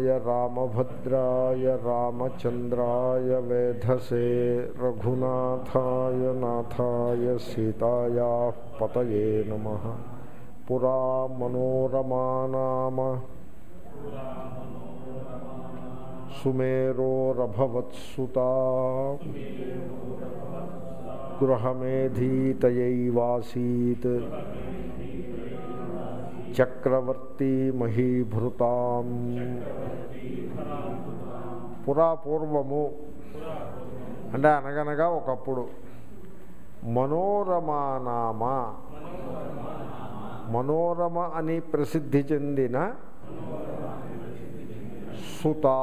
రామాయ రామభద్రాయ రామచంద్రాయ వేధసే రఘునాథాయ నాథాయ సీతాయా పతయే నమ పురా మనోరమా నామ సుమేరోరభవత్సుతా గృహమేధీతయైవాసీత్ చక్రవర్తి మహీభృతాం పురా పూర్వము అంటే అనగనగా ఒకప్పుడు మనోరమానామ మనోరమ అని ప్రసిద్ధి చెందిన సుతా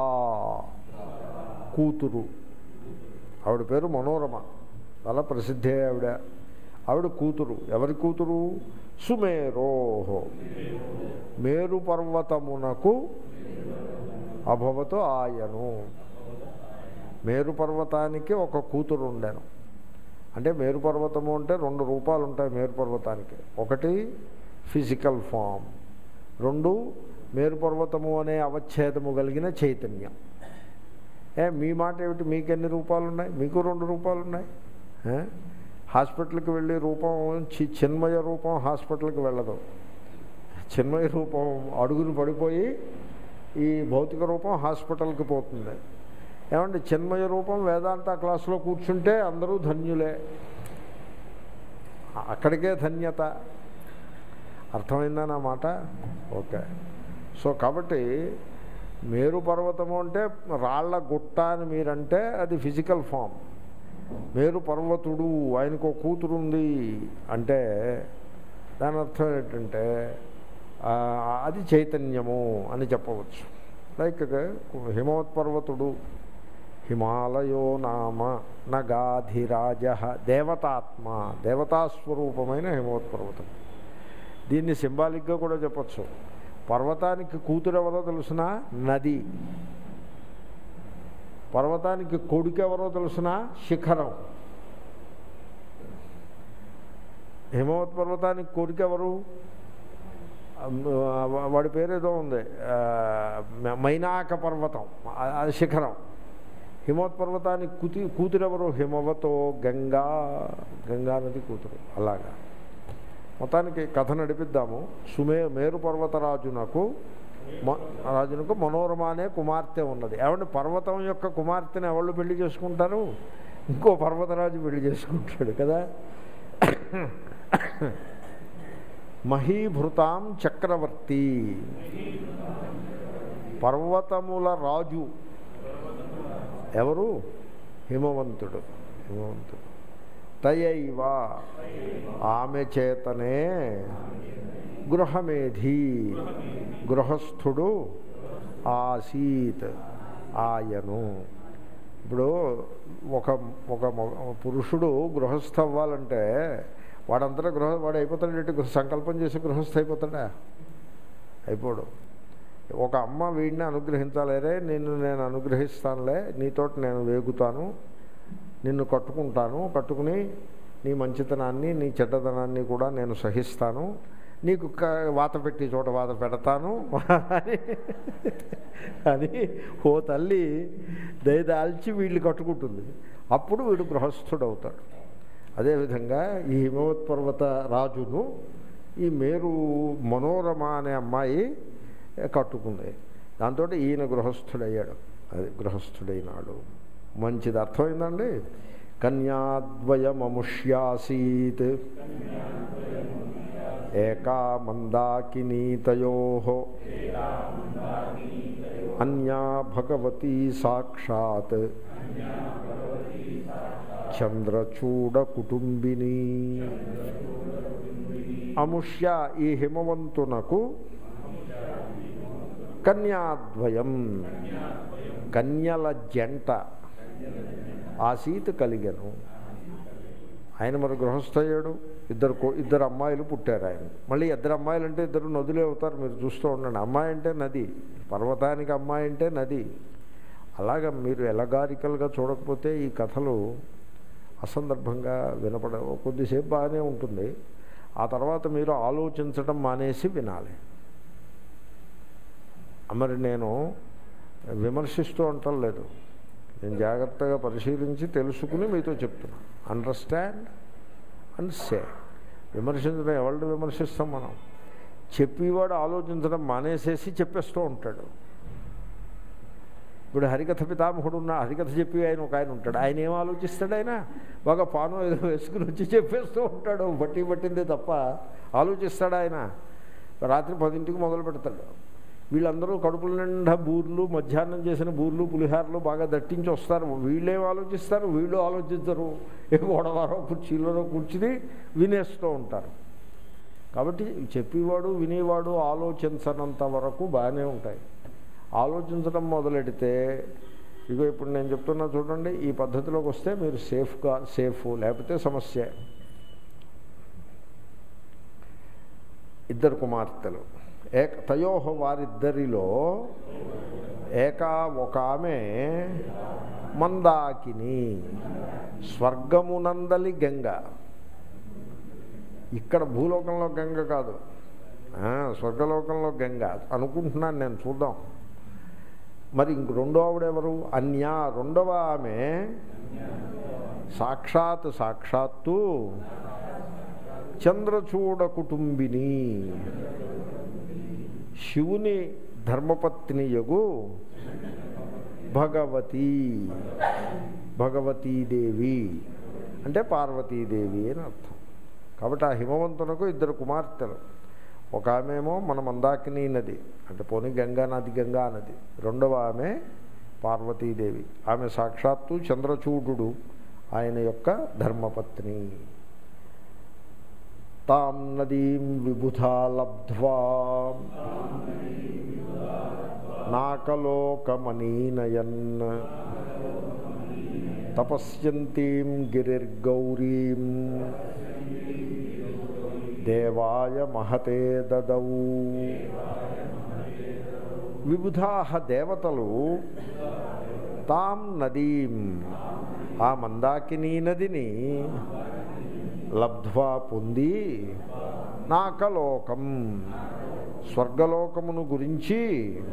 కూతురు ఆవిడ పేరు మనోరమ చాలా ప్రసిద్ధే ఆవిడ ఆవిడ కూతురు ఎవరి కూతురు సుమేరోహో మేరు పర్వతమునకు అభవతో ఆయను మేరు పర్వతానికి ఒక కూతురు ఉండెను అంటే మేరు పర్వతము అంటే రెండు రూపాలు ఉంటాయి మేరు పర్వతానికి ఒకటి ఫిజికల్ ఫామ్ రెండు మేరు పర్వతము అనే అవచ్ఛేదము కలిగిన చైతన్యం ఏ మీ మాట ఏమిటి మీకు ఎన్ని రూపాలు ఉన్నాయి మీకు రెండు రూపాలు ఉన్నాయి ఏ? హాస్పిటల్కి వెళ్ళి రూపం చి- చిన్మయ రూపం హాస్పిటల్కి వెళ్ళదు చిన్మయ రూపం అడుగులు పడిపోయి ఈ భౌతిక రూపం హాస్పిటల్కి పోతుంది ఏమంటే చిన్మయ రూపం వేదాంత క్లాసులో కూర్చుంటే అందరూ ధన్యులే అక్కడికే ధన్యత అర్థమైందా నా మాట ఓకే సో కాబట్టి మేరు పర్వతము అంటే రాళ్ల గుట్ట అని మీరంటే అది ఫిజికల్ ఫామ్ మేరు పర్వతుడు ఆయనకు ఒక కూతురు ఉంది అంటే దాని అర్థం ఏంటంటే ఆ, అది చైతన్యము అని చెప్పవచ్చు లైక్ హిమవత్ పర్వతుడు హిమాలయో నామ నగాధిరాజ దేవతాత్మ దేవతాస్వరూపమైన హిమవత్ పర్వతం దీన్ని సింబాలిక్గా కూడా చెప్పచ్చు పర్వతానికి కూతురు ఎవరో తెలుసిన నది పర్వతానికి కొడుకు ఎవరో తెలుసిన శిఖరం హిమవత్ పర్వతానికి కొడుకు ఎవరు ఆ, వాడి పేరు ఏదో ఉంది ఆ, మైనాక పర్వతం ఆ- అది శిఖరం హిమవత్ పర్వతానికి కూతి కూతురెవరు హిమవతో గంగా గంగా నది కూతురు అలాగా మొత్తానికి కథ నడిపిద్దాము సుమే మేరు పర్వతరాజునకు మ- రాజునకు మనోరమ అనే కుమార్తె ఉన్నది ఏమంటే పర్వతం యొక్క కుమార్తెను ఎవళ్ళు పెళ్లి చేసుకుంటారు ఇంకో పర్వతరాజు పెళ్లి చేసుకుంటాడు కదా మహీభృతాం చక్రవర్తి పర్వతముల రాజు ఎవరు హిమవంతుడు హిమవంతుడు తయైవ ఆమె చేతనే గృహమేధి గృహస్థుడు ఆసీత్ ఆయను ఇప్పుడు ఒక ఒక మొ- పురుషుడు గృహస్థ అవ్వాలంటే వాడంతటా గృహ వాడు అయిపోతాడు గృహ సంకల్పం చేసి గృహస్థ అయిపోతాడా అయిపోడు ఒక అమ్మ వీడిని అనుగ్రహించాలేరే నిన్ను నేను అనుగ్రహిస్తానులే నీతోటి నేను వేగుతాను నిన్ను కట్టుకుంటాను కట్టుకుని నీ మంచితనాన్ని నీ చెడ్డతనాన్ని కూడా నేను సహిస్తాను నీకు క- వాత పెట్టి చోట వాత పెడతాను అని అని ఓ తల్లి దయదాల్చి వీళ్ళు కట్టుకుంటుంది అప్పుడు వీడు గృహస్థుడు అవుతాడు అదేవిధంగా ఈ హిమవత్ పర్వత రాజును ఈ మేరు మనోరమ అనే అమ్మాయి కట్టుకుంది దాంతో ఈయన గృహస్థుడయ్యాడు అది గృహస్థుడైనాడు మంచిది అర్థమైందండి కన్యాద్వయమముష్యాసీత్ ఏకా మందాకినీతయో అన్యా భగవతీ సాక్షాత్ చంద్రచూడ కుటుంబిని అముష్య ఈ హిమవంతునకు కన్యాద్వయం కన్యల జంట ఆసీత్ కలిగను ఆయన మరి గృహస్థయ్యాడు ఇద్దరు కో- ఇద్దరు అమ్మాయిలు పుట్టారు ఆయన మళ్ళీ ఇద్దరు అమ్మాయిలు అంటే ఇద్దరు నదులే అవుతారు మీరు చూస్తూ ఉండండి అమ్మాయి అంటే నది పర్వతానికి అమ్మాయి అంటే నది అలాగ మీరు ఎలగారికల్గా చూడకపోతే ఈ కథలు అసందర్భంగా వినపడ కొద్దిసేపు బాగానే ఉంటుంది ఆ తర్వాత మీరు ఆలోచించడం మానేసి వినాలి మరి నేను విమర్శిస్తూ అంటం లేదు నేను జాగ్రత్తగా పరిశీలించి తెలుసుకుని మీతో చెప్తున్నా అండర్స్టాండ్ అండ్ సే విమర్శించడం ఎవరిని విమర్శిస్తాం మనం చెప్పేవాడు ఆలోచించడం మానేసేసి చెప్పేస్తూ ఉంటాడు ఇప్పుడు హరికథ పితామహుడు ఉన్న హరికథ చెప్పి ఆయన ఒక ఆయన ఉంటాడు ఆయన ఏం ఆలోచిస్తాడు ఆయన బాగా పానం ఏదో వేసుకుని వచ్చి చెప్పేస్తూ ఉంటాడు బట్టి పట్టిందే తప్ప ఆలోచిస్తాడు ఆయన రాత్రి పదింటికి మొదలు పెడతాడు వీళ్ళందరూ కడుపుల నిండా బూర్లు మధ్యాహ్నం చేసిన బూర్లు పులిహారలు బాగా దట్టించి వస్తారు వీళ్ళేం ఆలోచిస్తారు వీళ్ళు ఆలోచించరు ఏ గొడవారో కుర్చీలలో కూర్చుని వినేస్తూ ఉంటారు కాబట్టి చెప్పేవాడు వినేవాడు ఆలోచించనంత వరకు బాగానే ఉంటాయి ఆలోచించడం మొదలెడితే ఇగో ఇప్పుడు నేను చెప్తున్నా చూడండి ఈ పద్ధతిలోకి వస్తే మీరు సేఫ్గా సేఫ్ లేకపోతే సమస్య ఇద్దరు కుమార్తెలు ఏక తయోహ వారిద్దరిలో ఏకా ఒక ఆమె మందాకిని స్వర్గమునందలి గంగ ఇక్కడ భూలోకంలో గంగ కాదు ఆ, స్వర్గలోకంలో గంగ అనుకుంటున్నాను నేను చూద్దాం మరి ఇంక రెండో ఆవిడెవరు అన్యా రెండవ ఆమె సాక్షాత్ సాక్షాత్తు చంద్రచూడ కుటుంబిని శివుని ధర్మపత్ని యగు భగవతి భగవతీదేవి అంటే పార్వతీదేవి అని అర్థం కాబట్టి ఆ హిమవంతునకు ఇద్దరు కుమార్తెలు ఒక ఆమెమో మన మందాకిని నది అంటే పోనీ గంగా నది గంగా నది రెండవ ఆమె పార్వతీదేవి ఆమె సాక్షాత్తు చంద్రచూడు ఆయన యొక్క ధర్మపత్ని తాం నదీం విబుధా లబ్ధ్వా నాకలోకమనీనయన్ తపస్యంతీం గిరిర్గౌరీం దేవాయ మహతే దదౌ విబుధా దేవతలు తాం నదీం ఆ మందాకినీ నదిని లబ్ధ్వా పొంది నాకలోకం స్వర్గలోకమును గురించి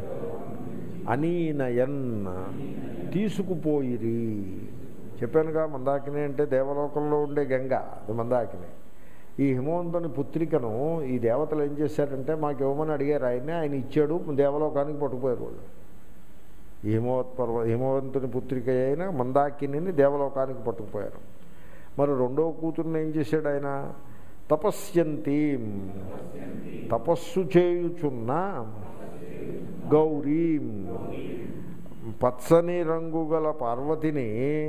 అనీనయన్ తీసుకుపోయిరి చెప్పానుగా మందాకిని అంటే దేవలోకంలో ఉండే గంగ అది మందాకిని ఈ హిమవంతుని పుత్రికను ఈ దేవతలు ఏం చేశారంటే మాకు ఇవ్వమని అడిగారు ఆయన్ని ఆయన ఇచ్చాడు దేవలోకానికి పట్టుకుపోయారు వాళ్ళు ఈ హిమవత్ పర్వ హిమవంతుని పుత్రిక అయిన మందాకిని దేవలోకానికి పట్టుకుపోయారు మరి రెండో కూతుర్ని ఏం చేశాడు ఆయన తపస్యంతి తపస్సు చేయుచున్న గౌరీం పచ్చని రంగు గల పార్వతిని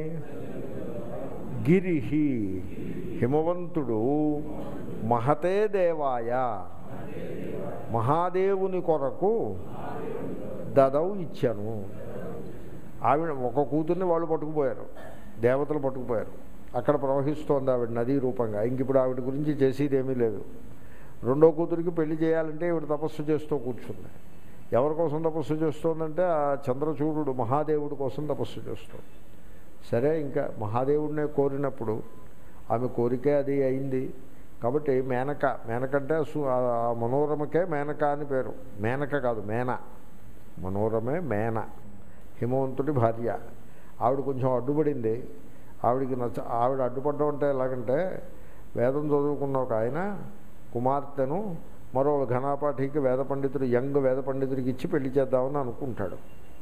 గిరిహి హిమవంతుడు మహతే దేవాయ మహాదేవుని కొరకు దదవు ఇచ్చాను ఆవిడ ఒక కూతుర్ని వాళ్ళు పట్టుకుపోయారు దేవతలు పట్టుకుపోయారు అక్కడ ప్రవహిస్తోంది ఆవిడ నదీ రూపంగా ఇంక ఇప్పుడు ఆవిడ గురించి చేసేదేమీ లేదు రెండో కూతురికి పెళ్లి చేయాలంటే ఈవిడ తపస్సు చేస్తూ కూర్చుంది ఎవరి కోసం తపస్సు చేస్తోందంటే ఆ చంద్రచూడు మహాదేవుడి కోసం తపస్సు చేస్తుంది సరే ఇంకా మహాదేవుడినే కోరినప్పుడు ఆమె కోరికే అది అయింది కాబట్టి మేనక మేనక అంటే సు- ఆ మనోరమకే మేనక అని పేరు మేనక కాదు మేన మనోరమే మేన హిమవంతుడి భార్య ఆవిడ కొంచెం అడ్డుపడింది ఆవిడికి నచ్చ ఆవిడ అడ్డుపడడం అంటే ఎలాగంటే వేదం చదువుకున్న ఒక ఆయన కుమార్తెను మరో ఘనాపాఠికి వేద పండితుడు యంగ్ వేద పండితుడికి ఇచ్చి పెళ్లి చేద్దామని అనుకుంటాడు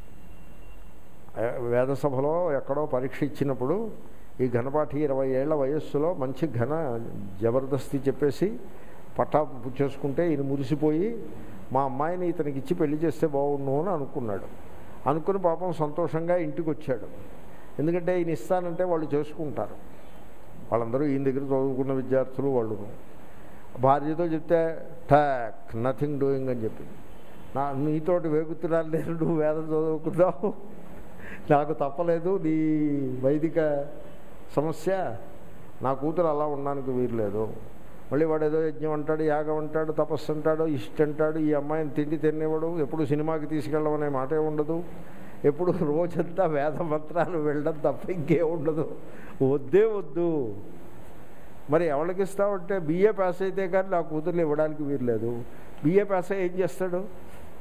వేద సభలో ఎక్కడో పరీక్ష ఇచ్చినప్పుడు ఈ ఘనపాఠి ఇరవై ఏళ్ల వయస్సులో మంచి ఘన జబర్దస్తి చెప్పేసి పట్టా పుచ్చేసుకుంటే ఈయన మురిసిపోయి మా అమ్మాయిని ఇతనికి ఇచ్చి పెళ్లి చేస్తే బాగుండు అని అనుకున్నాడు అనుకుని పాపం సంతోషంగా ఇంటికి వచ్చాడు ఎందుకంటే ఈయన ఇస్తానంటే వాళ్ళు చేసుకుంటారు వాళ్ళందరూ ఈయన దగ్గర చదువుకున్న విద్యార్థులు వాళ్ళును భార్యతో చెప్తే టాక్ నథింగ్ డూయింగ్ అని చెప్పి నా నీతోటి వేగుతున్నాను నేను నువ్వు వేదం చదువుకున్నావు నాకు తప్పలేదు నీ వైదిక సమస్య నా కూతురు అలా ఉండడానికి వీరలేదు మళ్ళీ వాడు ఏదో యజ్ఞం అంటాడు యాగం అంటాడు తపస్సు అంటాడు ఇష్ట అంటాడు ఈ అమ్మాయిని తిండి తినేవాడు ఎప్పుడు సినిమాకి తీసుకెళ్ళమనే మాటే ఉండదు ఎప్పుడు రోజంతా వేద మంత్రాలు వెళ్ళడం తప్ప ఇంకే ఉండదు వద్దే వద్దు మరి ఎవరికి ఇస్తామంటే బిఏ పాస్ అయితే కానీ నా కూతుర్లు ఇవ్వడానికి వీరలేదు బిఏ పాస్ అయ్యి ఏం చేస్తాడు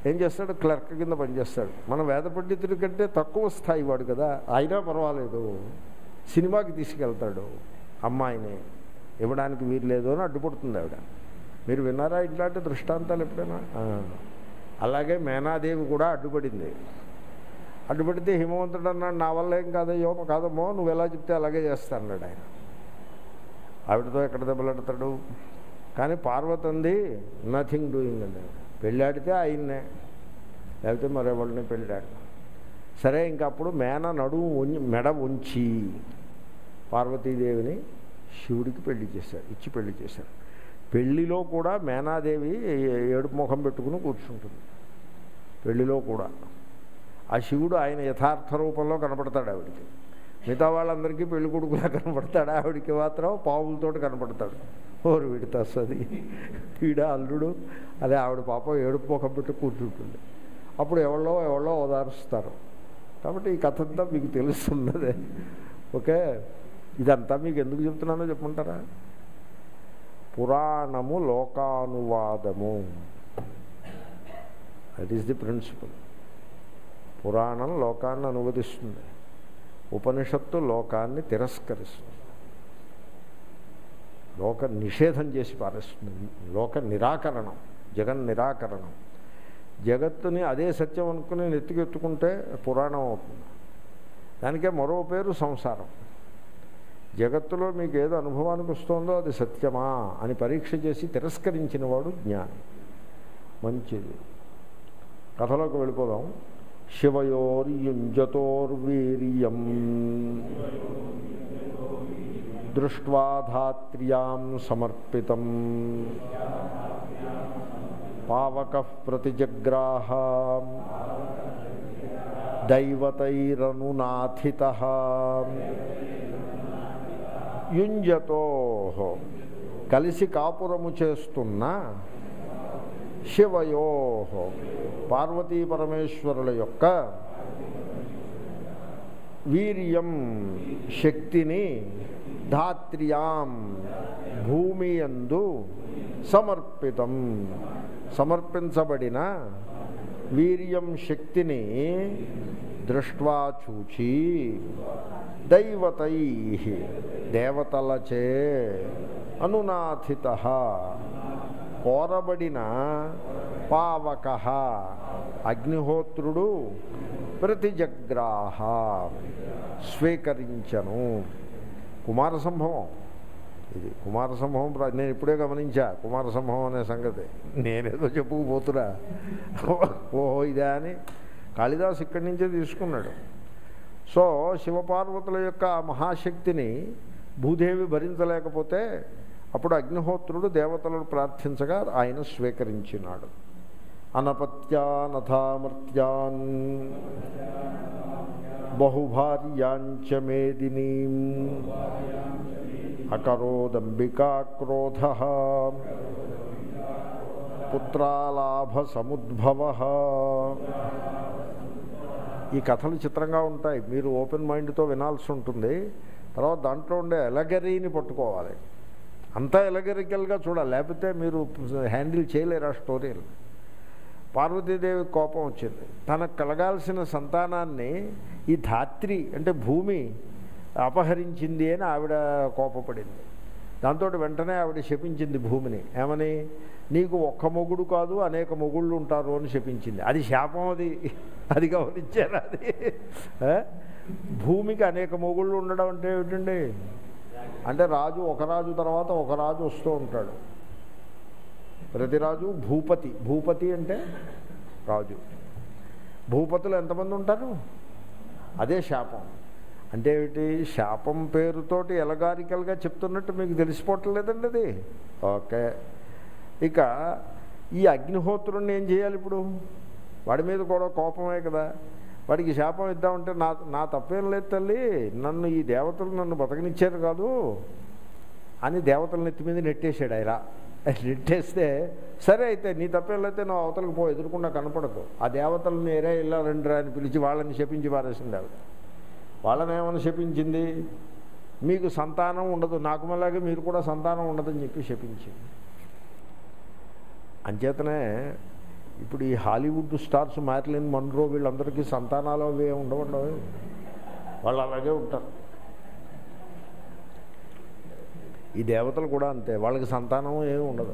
ఏం చేస్తాడు క్లర్క్ కింద పనిచేస్తాడు మన వేద పండితుడి కంటే తక్కువ స్థాయి వాడు కదా అయినా పర్వాలేదు సినిమాకి తీసుకెళ్తాడు అమ్మాయిని ఇవ్వడానికి వీలు లేదు అని అడ్డుపడుతుంది ఆవిడ మీరు విన్నారా ఇట్లాంటి దృష్టాంతాలు ఎప్పుడైనా ఆ. అలాగే మేనాదేవి కూడా అడ్డుపడింది అడ్డుపడితే హిమవంతుడు అన్నాడు నా వల్ల ఏం కాదయ్యో కాదమ్మో నువ్వు ఎలా చెప్తే అలాగే చేస్తాన్నాడు ఆయన ఆవిడతో ఎక్కడ దెబ్బలాడతాడు కానీ పార్వతి అంది నథింగ్ డూయింగ్ అండి పెళ్ళాడితే ఆయన్నే లేకపోతే మరెవరిని పెళ్ళాడు సరే ఇంకప్పుడు మేన నడుము ఉం- మెడ ఉంచి పార్వతీదేవిని శివుడికి పెళ్లి చేశాడు ఇచ్చి పెళ్లి చేశాడు పెళ్లిలో కూడా మేనాదేవి ఏడుపు ముఖం పెట్టుకుని కూర్చుంటుంది పెళ్లిలో కూడా ఆ శివుడు ఆయన యథార్థ రూపంలో కనపడతాడు ఆవిడికి మిగతా వాళ్ళందరికీ పెళ్లి కొడుకులా కనపడతాడు ఆవిడికి మాత్రం పావులతోటి కనపడతాడు ఓరు వీడి తస్సది వీడ అల్లుడు అదే ఆవిడ పాపం ఏడుపు ముఖం పెట్టి కూర్చుంటుంది అప్పుడు ఎవరో ఎవరో ఓదారుస్తారు కాబట్టి ఈ కథ అంతా మీకు తెలుస్తున్నదే ఓకే ఇదంతా మీకు ఎందుకు చెప్తున్నానో చెప్పమంటారా పురాణము లోకానువాదము దట్ ఈస్ ది ప్రిన్సిపల్ పురాణం లోకాన్ని అనువదిస్తుంది ఉపనిషత్తు లోకాన్ని తిరస్కరిస్తుంది లోక నిషేధం చేసి పారేస్తుంది లోక నిరాకరణం జగన్ నిరాకరణం జగత్తుని అదే సత్యం అనుకుని నెత్తికెత్తుకుంటే పురాణం అవుతుంది దానికే మరో పేరు సంసారం జగత్తులో మీకు ఏదో అనుభవానికి వస్తుందో అది సత్యమా అని పరీక్ష చేసి తిరస్కరించిన వాడు జ్ఞాని మంచిది కథలోకి వెళ్ళిపోదాం శివయోర్యుంజతోర్వీర్యం దృష్ట్వాధాత్ర్యాం సమర్పితం పావక ప్రతిజగ్రాహ దైవతైరనునాథిత యుంజతో కలిసి కాపురము చేస్తున్న శివయో పార్వతీ పరమేశ్వరుల యొక్క వీర్యం శక్తిని ధాత్ర్యాం భూమి యందు సమర్పితం సమర్పించబడిన వీర్యం శక్తిని దృష్ట్వా చూచి దైవతై దేవతలచే అనునాథిత కోరబడిన పావక అగ్నిహోత్రుడు ప్రతిజగ్రాహ స్వీకరించను కుమార సంభవం ఇది కుమార సంభవం ప్ర- నేను ఇప్పుడే గమనించా కుమార సంభవం అనే సంగతి నేనేదో చెప్పుకుపోతురా ఓహో ఇదే అని కాళిదాస్ ఇక్కడి నుంచే తీసుకున్నాడు సో శివపార్వతుల యొక్క ఆ మహాశక్తిని భూదేవి భరించలేకపోతే అప్పుడు అగ్నిహోత్రుడు దేవతలను ప్రార్థించగా ఆయన స్వీకరించినాడు అనపత్యానథామర్త్యాన్ బహుభార్యాంచ మేదినీ అకరోదంబికా క్రోధ పుత్రాలాభ సముద్భవ ఈ కథలు చిత్రంగా ఉంటాయి మీరు ఓపెన్ మైండ్తో వినాల్సి ఉంటుంది తర్వాత దాంట్లో ఉండే ఎలగరీని పట్టుకోవాలి అంతా ఎలగరికల్గా చూడాలి లేకపోతే మీరు హ్యాండిల్ చేయలేరు ఆ స్టోరీలు పార్వతీదేవి కోపం వచ్చింది తనకు కలగాల్సిన సంతానాన్ని ఈ ధాత్రి అంటే భూమి అపహరించింది అని ఆవిడ కోపపడింది దాంతో వెంటనే ఆవిడ శపించింది భూమిని ఏమని నీకు ఒక్క మొగుడు కాదు అనేక మొగుళ్ళు ఉంటారు అని శపించింది అది శాపం అది అది గమనించారు అది ఆ? భూమికి అనేక మొగుళ్ళు ఉండడం అంటే ఏమిటండి అంటే రాజు ఒక రాజు తర్వాత ఒక రాజు వస్తూ ఉంటాడు ప్రతి రాజు భూపతి భూపతి అంటే రాజు భూపతులు ఎంతమంది ఉంటారు అదే శాపం అంటే ఏమిటి శాపం పేరుతోటి ఎలగారికల్గా చెప్తున్నట్టు మీకు తెలిసిపోవట్లేదండి అది ఓకే ఇక ఈ అగ్నిహోత్రుడిని ఏం చేయాలి ఇప్పుడు వాడి మీద కూడా కోపమే కదా వాడికి శాపం ఇద్దామంటే నా నా తప్పేం లేదు తల్లి నన్ను ఈ దేవతలు నన్ను బతకనిచ్చారు కాదు అని దేవతల నెత్తి మీద నెట్టేశాడు ఆయన నెట్టేస్తే సరే అయితే నీ తప్పేం లేకపోతే నువ్వు అవతలకు పో ఎదురుకుండా కనపడకు ఆ దేవతలను ఏరే ఇలా రండిరా అని పిలిచి వాళ్ళని శపించి పారేసింది ఆవిడ వాళ్ళని ఏమని శపించింది మీకు సంతానం ఉండదు నాకు మళ్ళాగే మీరు కూడా సంతానం ఉండదని చెప్పి శపించింది అంచేతనే ఇప్పుడు ఈ హాలీవుడ్ స్టార్స్ మ్యార్లిన్ మన్రో వీళ్ళందరికీ సంతానాలు అవి ఉండవండవు వాళ్ళు అలాగే ఉంటారు ఈ దేవతలు కూడా అంతే వాళ్ళకి సంతానం ఏమి ఉండదు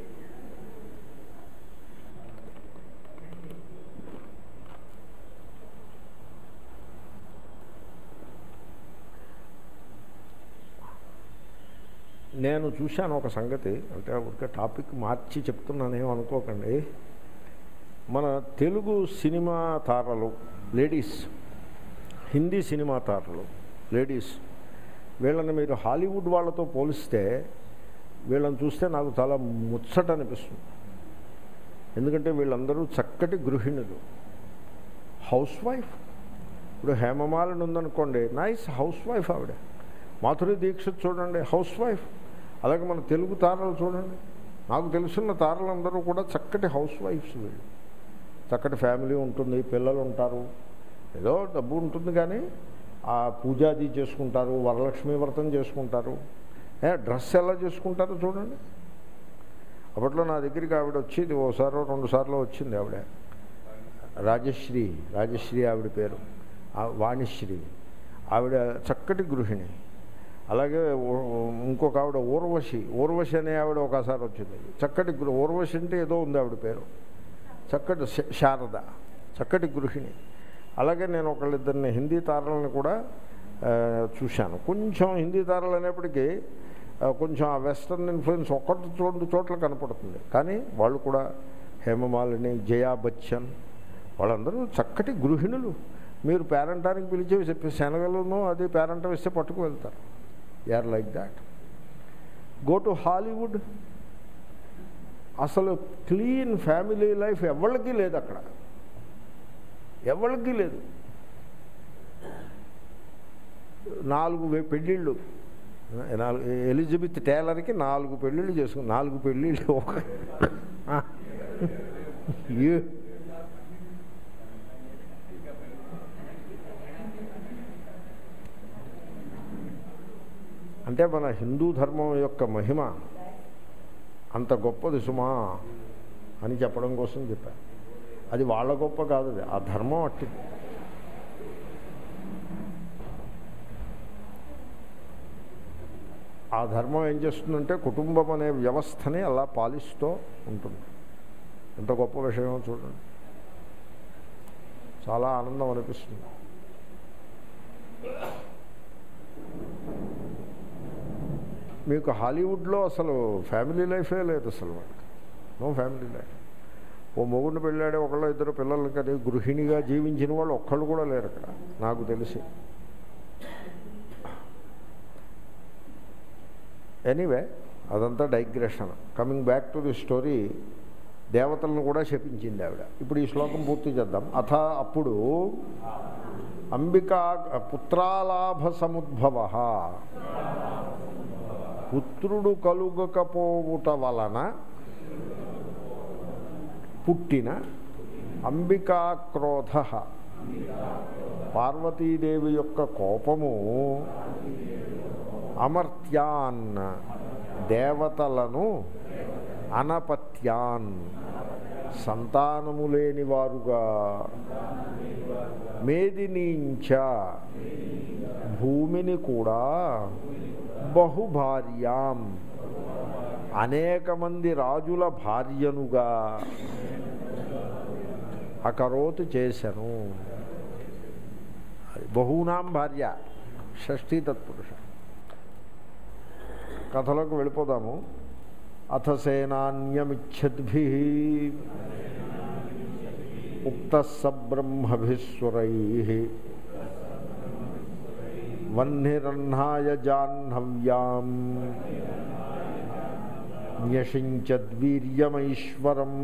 నేను చూశాను ఒక సంగతి అంటే ఒక టాపిక్ మార్చి చెప్తున్నానేమో అనుకోకండి మన తెలుగు సినిమా తారలు లేడీస్ హిందీ సినిమా తారలు లేడీస్ వీళ్ళని మీరు హాలీవుడ్ వాళ్ళతో పోలిస్తే వీళ్ళని చూస్తే నాకు చాలా ముచ్చట అనిపిస్తుంది ఎందుకంటే వీళ్ళందరూ చక్కటి గృహిణులు హౌస్ వైఫ్ ఇప్పుడు హేమమాలిని ఉందనుకోండి నైస్ హౌస్ వైఫ్ ఆవిడ మాధురి దీక్షిత్ చూడండి హౌస్ వైఫ్ అలాగే మన తెలుగు తారలు చూడండి నాకు తెలుసున్న తారలందరూ కూడా చక్కటి హౌస్ వైఫ్స్ వీళ్ళు చక్కటి ఫ్యామిలీ ఉంటుంది పిల్లలు ఉంటారు ఏదో డబ్బు ఉంటుంది కానీ ఆ పూజాది చేసుకుంటారు వరలక్ష్మి వ్రతం చేసుకుంటారు ఏ డ్రెస్ ఎలా చేసుకుంటారో చూడండి అప్పట్లో నా దగ్గరికి ఆవిడ వచ్చింది ఓసారో రెండు సార్లు వచ్చింది ఆవిడ రాజశ్రీ రాజశ్రీ ఆవిడ పేరు ఆ వాణిశ్రీ ఆవిడ చక్కటి గృహిణి అలాగే ఓ- ఇంకొక ఆవిడ ఊర్వశి ఊర్వశి అనే ఆవిడ ఒకసారి వచ్చింది చక్కటి గృ ఊర్వశి అంటే ఏదో ఉంది ఆవిడ పేరు చక్కటి శ- శారద చక్కటి గృహిణి అలాగే నేను ఒకళ్ళిద్దరిని హిందీ తారలను కూడా ఆ, చూశాను కొంచెం హిందీ తారలు అనేప్పటికీ ఆ, కొంచెం ఆ వెస్టర్న్ ఇన్ఫ్లుయెన్స్ ఒక్కటి రెండు చోట్ల కనపడుతుంది కానీ వాళ్ళు కూడా హేమమాలిని జయా బచ్చన్ వాళ్ళందరూ చక్కటి గృహిణులు మీరు పేరెంటానికి పిలిచి చెప్పి శనగలను అది పేరెంటం ఇస్తే పట్టుకు వెళ్తారు they are like that go to Hollywood అసలు క్లీన్ ఫ్యామిలీ లైఫ్ ఎవరికి లేదు అక్కడ ఎవరికి లేదు నాలుగు వే- పెళ్ళిళ్ళు నాలుగు ఎలిజబెత్ టేలర్కి నాలుగు పెళ్ళిళ్ళు చేసుకుని నాలుగు పెళ్ళిళ్ళు ఒక ఆ. ఏ. అంటే మన హిందూ ధర్మం యొక్క మహిమ అంత గొప్పది సుమా అని చెప్పడం కోసం చెప్పాను అది వాళ్ళ గొప్ప కాదు అది ఆ ధర్మం అట్టిది ఆ ధర్మం ఏం చేస్తుందంటే కుటుంబం అనే వ్యవస్థని అలా పాలిస్తూ ఉంటుంది ఎంత గొప్ప విషయమో చూడండి చాలా ఆనందం అనిపిస్తుంది మీకు హాలీవుడ్లో అసలు ఫ్యామిలీ లైఫే లేదు అసలు వాళ్ళకి నో ఫ్యామిలీ లైఫ్ ఓ మొగుడిని పెళ్ళాడే ఒకళ్ళు ఇద్దరు పిల్లలు కానీ గృహిణిగా జీవించిన వాళ్ళు ఒక్కళ్ళు కూడా లేరు అక్కడ నాకు తెలిసి ఎనీవే అదంతా digression coming back to the story దేవతలను కూడా శపించింది ఆవిడ ఇప్పుడు ఈ శ్లోకం పూర్తి చేద్దాం అథ అప్పుడు అంబికా పుత్రాలాభ సముద్భవ పుత్రుడు కలుగకపోవుట వలన పుట్టిన అంబికా క్రోధ పార్వతీదేవి యొక్క కోపము అమర్త్యాన్ దేవతలను అనపత్యాన్ సంతానము లేని వారుగా మేదినీంచ భూమిని కూడా బహుభార్యాం అనేక మంది రాజుల భార్యనుగా అకరోతు చేశను బహూనాం భార్య షష్ఠీ తత్పురుష కథలోకి వెళ్ళిపోదాము అథ సేనాన్యమిచ్చద్భి ఉక్త సబ్రహ్మభిస్వరై వహ్నిరహ్నాయ జాహ్నవ్యాం న్యషించద్వీర్యమైశ్వరం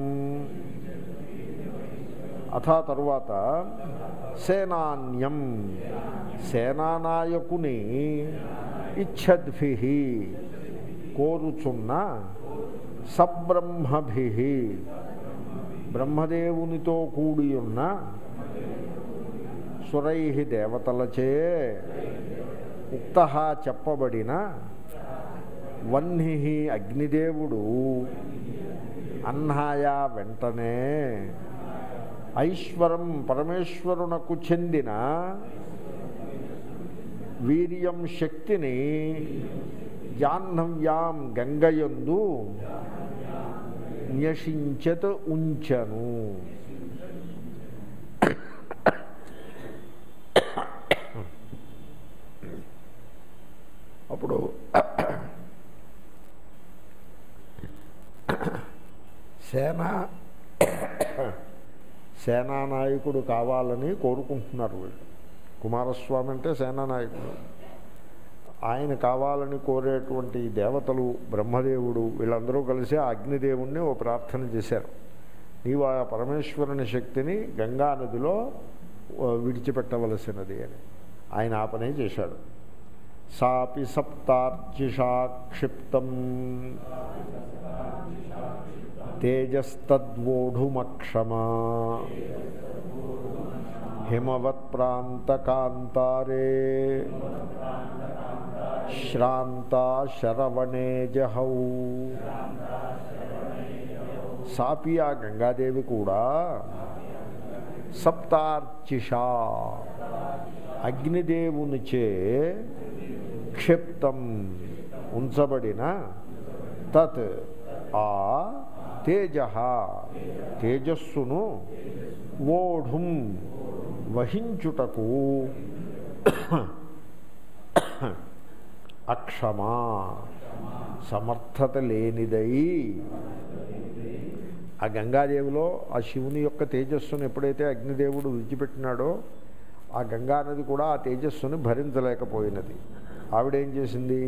అథ తరువాత సేనాన్యం సేనానాయకుని ఇచ్చద్భి కోరుచున్న సబ్రహ్మభి బ్రహ్మదేవునితో కూడి ఉన్న సురై దేవతలచే ఉక్త చెప్పబడిన వహ్ని అగ్నిదేవుడు అన్నాయా వెంటనే ఐశ్వరం పరమేశ్వరునకు చెందిన వీర్యం శక్తిని జాహ్నవ్యాం గంగయందు న్యషించత్ ఉంచను అప్పుడు సేనా సేనానాయకుడు కావాలని కోరుకుంటున్నారు వీళ్ళు కుమారస్వామి అంటే సేనానాయకుడు ఆయన కావాలని కోరేటువంటి దేవతలు బ్రహ్మదేవుడు వీళ్ళందరూ కలిసి ఆ అగ్నిదేవుణ్ణి ఓ ప్రార్థన చేశారు నీవు ఆ పరమేశ్వరుని శక్తిని గంగా నదిలో ఆ, విడిచిపెట్టవలసినది అని ఆయన ఆ పనే చేశాడు సాపి సప్తార్చిషా క్షిప్తం తేజస్తద్వోఢుమక్షమా హిమవత్ ప్రాంతకాంతారే శ్రాంతా శరవణే జహౌ సాపి ఆ గంగాదేవి కూడా సప్తార్చిషా అగ్నిదేవునిచే క్షిప్తం ఉంచబడిన తత్ ఆ తేజ తేజస్సును ఓఢుం వహించుటకు అక్షమా సమర్థత లేనిదై ఆ గంగాదేవిలో ఆ శివుని యొక్క తేజస్సును ఎప్పుడైతే అగ్నిదేవుడు విడిచిపెట్టినాడో ఆ గంగా నది కూడా ఆ తేజస్సుని భరించలేకపోయినది ఆవిడేం చేసింది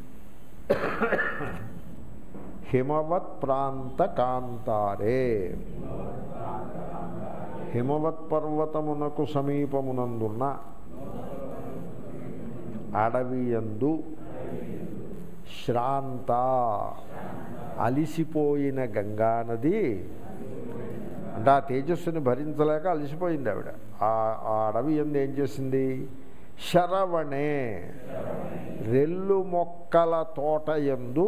హిమవత్ ప్రాంత కాంతారే హిమవత్ పర్వతమునకు సమీపమునందున్న అడవియందు శ్రాంత అలిసిపోయిన గంగానది అంటే ఆ తేజస్సుని భరించలేక అలసిపోయింది ఆవిడ ఆ ఆ అడవి ఎందు ఏం చేసింది శరవణే రెల్లు మొక్కల తోట ఎందు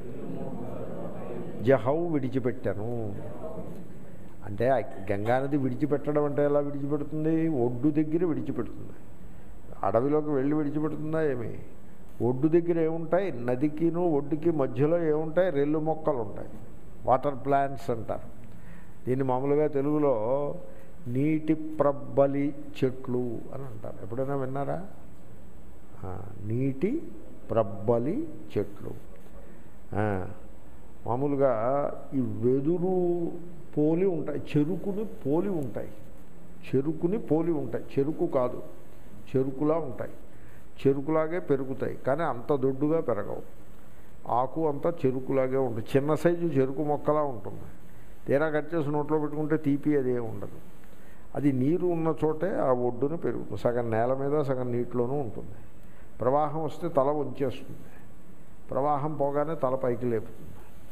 జహౌ విడిచిపెట్టాను అంటే ఆ గంగానది విడిచిపెట్టడం అంటే ఎలా విడిచిపెడుతుంది ఒడ్డు దగ్గర విడిచిపెడుతుంది అడవిలోకి వెళ్ళి విడిచిపెడుతుందా ఏమి ఒడ్డు దగ్గర ఏముంటాయి నదికిను ఒడ్డుకి మధ్యలో ఏముంటాయి రెల్లు మొక్కలు ఉంటాయి వాటర్ ప్లాంట్స్ అంటారు దీన్ని మామూలుగా తెలుగులో నీటి ప్రబ్బలి చెట్లు అని అంటారు ఎప్పుడైనా విన్నారా ఆ, నీటి ప్రబ్బలి చెట్లు ఆ, మామూలుగా ఈ వెదురు పోలి ఉంటాయి చెరుకుని పోలి ఉంటాయి చెరుకుని పోలి ఉంటాయి చెరుకు కాదు చెరుకులా ఉంటాయి చెరుకులాగే పెరుగుతాయి కానీ అంత దొడ్డుగా పెరగవు ఆకు అంతా చెరుకులాగే ఉంటుంది చిన్న సైజు చెరుకు మొక్కలా ఉంటుంది తీరా కట్ చేసి నోట్లో పెట్టుకుంటే తీపి అదే ఉండదు అది నీరు ఉన్న చోటే ఆ ఒడ్డున పెరుగుతుంది సగం నేల మీద సగం నీటిలోనూ ఉంటుంది ప్రవాహం వస్తే తల వంచేస్తుంది ప్రవాహం పోగానే తల పైకి లేపుతుంది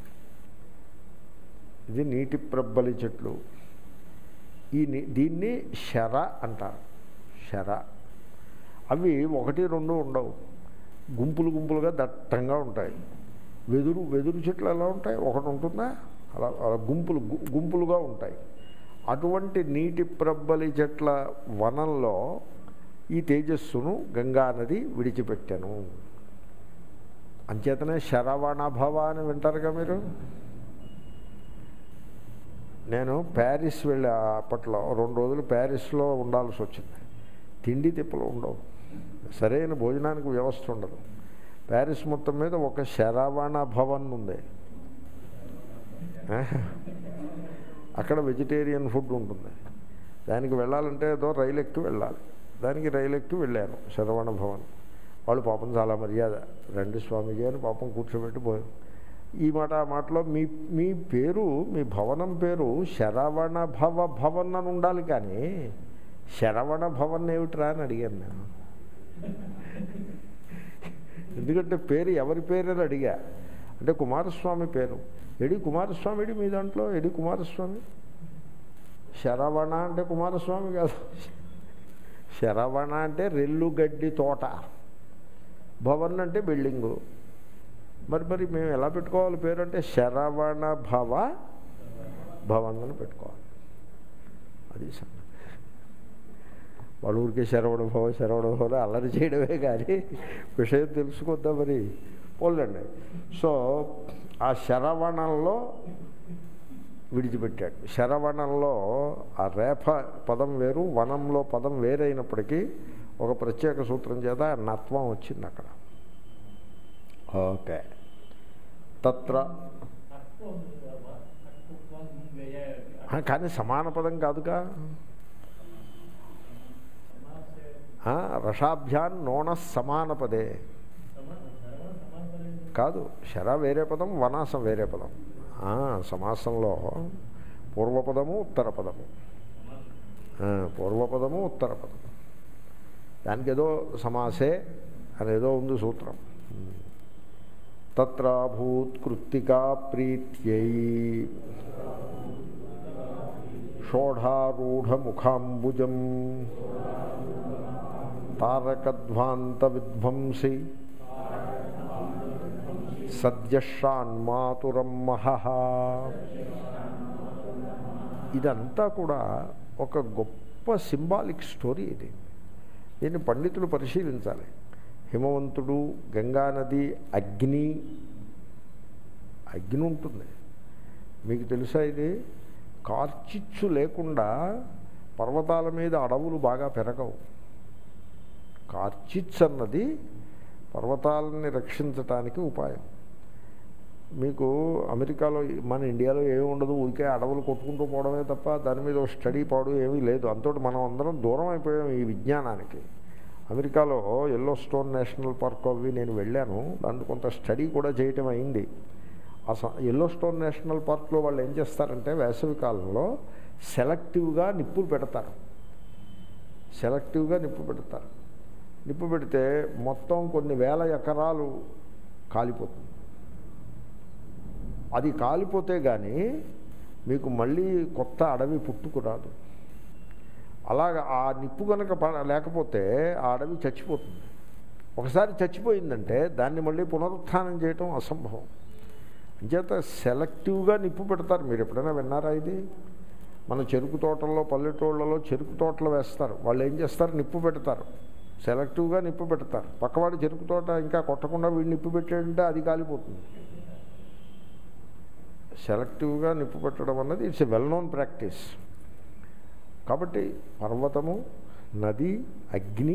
ఇది నీటి ప్రబ్బలి చెట్లు ఈ ని- దీన్ని శర అంటారు శర అవి ఒకటి రెండు ఉండవు గుంపులు గుంపులుగా దట్టంగా ఉంటాయి వెదురు వెదురు చెట్లు ఎలా ఉంటాయి ఒకటి ఉంటుందా అలా అలా గుంపులు గు- గుంపులుగా ఉంటాయి అటువంటి నీటి ప్రబ్బలి చెట్ల వనంలో ఈ తేజస్సును గంగా నది విడిచిపెట్టాను అంచేతనే శరవణభవ అని వింటారుగా మీరు నేను ప్యారిస్ వెళ్ళా అప్పట్లో రెండు రోజులు ప్యారిస్లో ఉండాల్సి వచ్చింది తిండి తిప్పలు ఉండవు సరైన భోజనానికి వ్యవస్థ ఉండదు ప్యారిస్ మొత్తం మీద ఒక శరవణ భవన్ ఉంది ఆ? అక్కడ వెజిటేరియన్ ఫుడ్ ఉంటుంది దానికి వెళ్ళాలంటే ఏదో రైలు ఎక్కి వెళ్ళాలి దానికి రైలు ఎక్కి వెళ్ళాను శరవణ భవన్ వాళ్ళు పాపం చాలా మర్యాద రండి స్వామిజీ అని పాపం కూర్చోబెట్టి పోయాం ఈ మాట ఆ మాటలో మీ మీ పేరు మీ భవనం పేరు శరవణ భవ భవన్ అని ఉండాలి కానీ శరవణ భవన్ ఏమిట్రా అని అడిగాను నేను ఎందుకంటే పేరు ఎవరి పేరు అని అడిగా అంటే కుమారస్వామి పేరు ఎడి కుమారస్వామి ఎడి మీ దాంట్లో ఎడి కుమారస్వామి శరవణ అంటే కుమారస్వామి కాదు శరవణ అంటే రెల్లుగడ్డి తోట భవన్ అంటే బిల్డింగు మరి మరి మేము ఎలా పెట్టుకోవాలి పేరు అంటే శరవణ భవ భవన్ అని పెట్టుకోవాలి అది సంగతి వాళ్ళ ఊరికే శరవణ భవ శరవణ భవ అల్లరి చేయడమే కానీ విషయం తెలుసుకొద్దా మరి పోలండి సో ఆ శరవణంలో విడిచిపెట్టాడు శరవణంలో ఆ రేఫ పదం వేరు వనంలో పదం వేరైనప్పటికీ ఒక ప్రత్యేక సూత్రం చేత నత్వం వచ్చింది అక్కడ ఓకే తత్ర ఆ, కానీ సమాన పదం కాదుగా ఆ, రషాభ్యాన్ నోణ సమాన పదే కాదు శర వేరే పదం వనాసం వేరే పదం ఆ, సమాసంలో పూర్వపదము ఉత్తర పదము ఆ, పూర్వపదము ఉత్తర పదము దానికి ఏదో సమాసే అనేదో ఉంది సూత్రం తత్రాభూత్ కృత్తికా ప్రీత్యై షోఢారూఢముఖాంబుజం తారకధ్వాంత విధ్వంసి సద్యషాన్మాతురం మహః ఇదంతా కూడా ఒక గొప్ప సింబాలిక్ స్టోరీ ఇది దీన్ని పండితులు పరిశీలించాలి హిమవంతుడు గంగానది అగ్ని అగ్ని ఉంటుంది మీకు తెలుసా ఇది కార్చిచ్చు లేకుండా పర్వతాల మీద అడవులు బాగా పెరగవు కార్చిచ్చు అన్నది పర్వతాలని రక్షించటానికి ఉపాయం మీకు అమెరికాలో మన ఇండియాలో ఏమి ఉండదు ఊరికే అడవులు కొట్టుకుంటూ పోవడమే తప్ప దాని మీద ఒక స్టడీ పాడు ఏమీ లేదు అంతటి మనం అందరం దూరం అయిపోయాం ఈ విజ్ఞానానికి అమెరికాలో ఎల్లో స్టోన్ నేషనల్ పార్క్ అవి నేను వెళ్ళాను దాంట్లో కొంత స్టడీ కూడా చేయటం అయింది ఆ ఎల్లో స్టోన్ నేషనల్ పార్క్లో వాళ్ళు ఏం చేస్తారంటే వేసవి కాలంలో సెలెక్టివ్గా నిప్పులు పెడతారు సెలెక్టివ్గా నిప్పు పెడతారు నిప్పు పెడితే మొత్తం కొన్ని వేల ఎకరాలు కాలిపోతుంది అది కాలిపోతే కానీ మీకు మళ్ళీ కొత్త అడవి పుట్టుకురాదు అలాగ ఆ నిప్పు కనుక ప- లేకపోతే ఆ అడవి చచ్చిపోతుంది ఒకసారి చచ్చిపోయిందంటే దాన్ని మళ్ళీ పునరుత్థానం చేయటం అసంభవం అంచేత సెలెక్టివ్గా నిప్పు పెడతారు మీరు ఎప్పుడైనా విన్నారా ఇది మన చెరుకు తోటల్లో పల్లెటూళ్ళలో చెరుకు తోటలు వేస్తారు వాళ్ళు ఏం చేస్తారు నిప్పు పెడతారు సెలెక్టివ్గా నిప్పు పెడతారు పక్కవాడి చెరుకు తోట ఇంకా కొట్టకుండా వీళ్ళు నిప్పు పెట్టాడంటే అది కాలిపోతుంది సెలెక్టివ్గా నిప్పు పెట్టడం అన్నది it's a well known practice కాబట్టి పర్వతము నది అగ్ని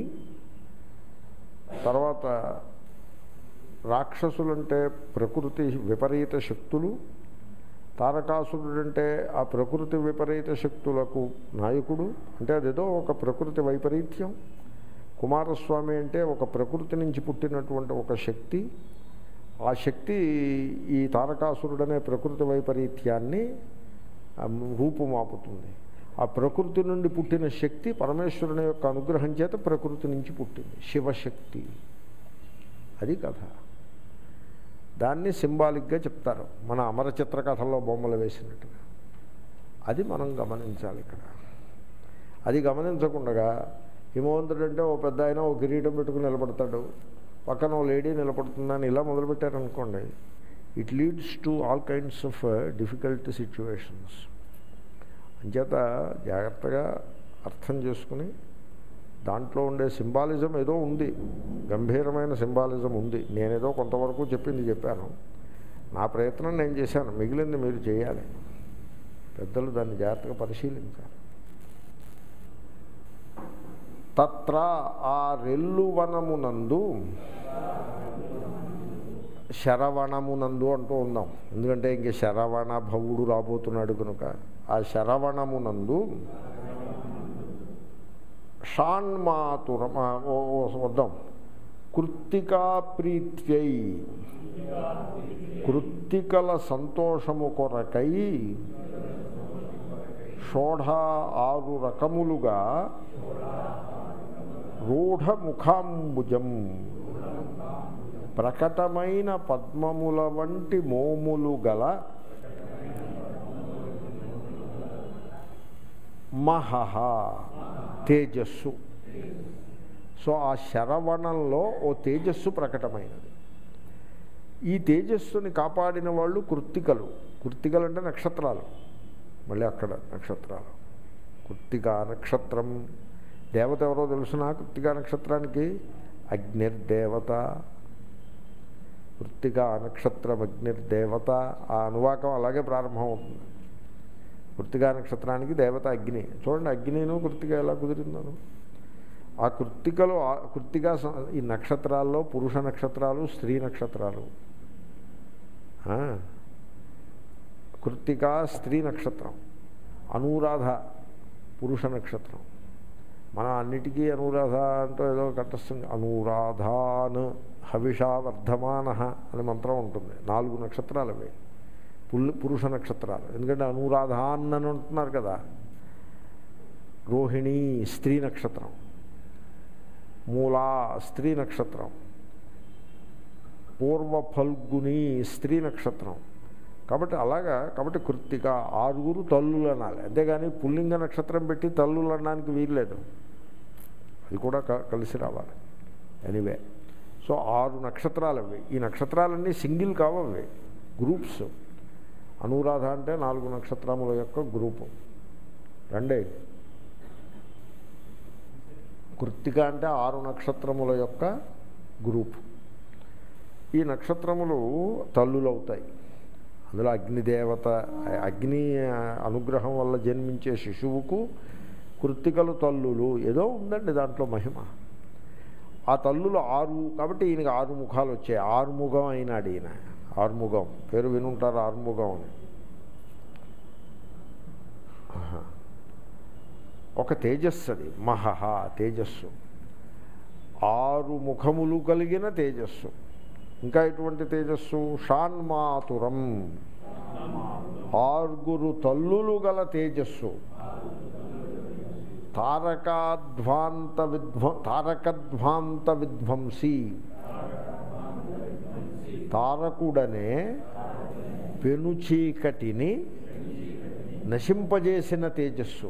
తర్వాత రాక్షసులంటే ప్రకృతి విపరీత శక్తులు తారకాసురుడంటే ఆ ప్రకృతి విపరీత శక్తులకు నాయకుడు అంటే అదేదో ఒక ప్రకృతి వైపరీత్యం కుమారస్వామి అంటే ఒక ప్రకృతి నుంచి పుట్టినటువంటి ఒక శక్తి ఆ శక్తి ఈ తారకాసురుడనే ప్రకృతి వైపరీత్యాన్ని ఆ, రూపుమాపుతుంది ఆ ప్రకృతి నుండి పుట్టిన శక్తి పరమేశ్వరుని యొక్క అనుగ్రహం చేత ప్రకృతి నుంచి పుట్టింది శివశక్తి అది కథ దాన్ని సింబాలిక్గా చెప్తారు మన అమర చిత్రకథల్లో బొమ్మలు వేసినట్టుగా అది మనం గమనించాలి ఇక్కడ అది గమనించకుండా హిమవంతుడు అంటే ఓ పెద్ద ఆయన ఓ కిరీటం పెట్టుకుని నిలబడతాడు పక్కన ఓ లేడీ నిలబడుతుందని ఇలా మొదలుపెట్టారనుకోండి it leads to all kinds of difficult situations అంచేత జాగ్రత్తగా అర్థం చేసుకుని దాంట్లో ఉండే సింబాలిజం ఏదో ఉంది గంభీరమైన సింబాలిజం ఉంది నేనేదో కొంతవరకు చెప్పింది చెప్పాను నా ప్రయత్నం నేను చేశాను మిగిలింది మీరు చేయాలి పెద్దలు దాన్ని జాగ్రత్తగా పరిశీలించాలి తత్ర ఆ రెల్లు వనమునందు శరవణమునందు అంటూ ఉందాం ఎందుకంటే ఇంక శరవణ భవుడు రాబోతున్నాడు కనుక ఆ శరవణమునందు షాన్మాతురం ఆ, ఓ ఓ, వద్దాం కృత్తికా ప్రీత్యై కృత్తికల సంతోషము కొరకై షోఢ ఆరు రకములుగా రూఢముఖాంబుజం ప్రకటమైన పద్మముల వంటి మోములు గల మహహ తేజస్సు సో ఆ శరవణంలో ఓ తేజస్సు ప్రకటమైనది ఈ తేజస్సుని కాపాడిన వాళ్ళు కృత్తికలు కృత్తికలు అంటే నక్షత్రాలు మళ్ళీ అక్కడ నక్షత్రాలు కృత్తికా నక్షత్రం దేవత ఎవరో తెలుసిన కృత్తికా నక్షత్రానికి అగ్నిర్దేవత కృత్తికా నక్షత్రం అగ్నిర్దేవత ఆ అనువాకం అలాగే ప్రారంభం అవుతుంది కృత్తికా నక్షత్రానికి దేవత అగ్ని చూడండి అగ్నిను కృత్తిక ఎలా కుదిరిందను ఆ కృత్తికలో ఆ కృత్తికా స- ఈ నక్షత్రాల్లో పురుష నక్షత్రాలు స్త్రీ నక్షత్రాలు ఆ, కృత్తికా స్త్రీ నక్షత్రం అనురాధ పురుష నక్షత్రం మనం అన్నిటికీ అనురాధ అంటూ ఏదో కట్టస్థం అనురాధాన్ హవిషా వర్ధమాన అనే మంత్రం ఉంటుంది నాలుగు నక్షత్రాలు అవి పుల్ పురుష నక్షత్రాలు ఎందుకంటే అనురాధాన్ అని అంటున్నారు కదా రోహిణి స్త్రీ నక్షత్రం మూలా స్త్రీ నక్షత్రం పూర్వ ఫల్గుని స్త్రీ నక్షత్రం కాబట్టి అలాగా కాబట్టి కృత్తిక ఆరుగురు తల్లులు అనాలి అంతేగాని పుల్లింగ నక్షత్రం పెట్టి తల్లులు అనడానికి వీల్లేదు అది కూడా క- కలిసి రావాలి ఎనీవే సో ఆరు నక్షత్రాలు అవి ఈ నక్షత్రాలన్నీ సింగిల్ కావవి గ్రూప్స్ అనురాధ అంటే నాలుగు నక్షత్రముల యొక్క గ్రూపు రెండే కృత్తిక అంటే ఆరు నక్షత్రముల యొక్క గ్రూప్ ఈ నక్షత్రములు తల్లులు అవుతాయి అందులో అగ్నిదేవత అగ్ని అనుగ్రహం వల్ల జన్మించే శిశువుకు కృత్తికలు తల్లులు ఏదో ఉందండి దాంట్లో మహిమ ఆ తల్లులు ఆరు కాబట్టి ఈయనకి ఆరు ముఖాలు వచ్చాయి ఆరుముఖం అయినాడు ఈయన ఆరుముఖం పేరు వినుంటారు ఆరుముఖం అని ఆహా. ఒక తేజస్సు అది మహహ తేజస్సు ఆరు ముఖములు కలిగిన తేజస్సు ఇంకా ఎటువంటి తేజస్సు షాన్మాతురం ఆరుగురు తల్లులు గల తేజస్సు తారకాధ్వాంత విధ్వ తారకధ్వాంత విధ్వంసి తారకుడనే పెనుచీకటిని నశింపజేసిన తేజస్సు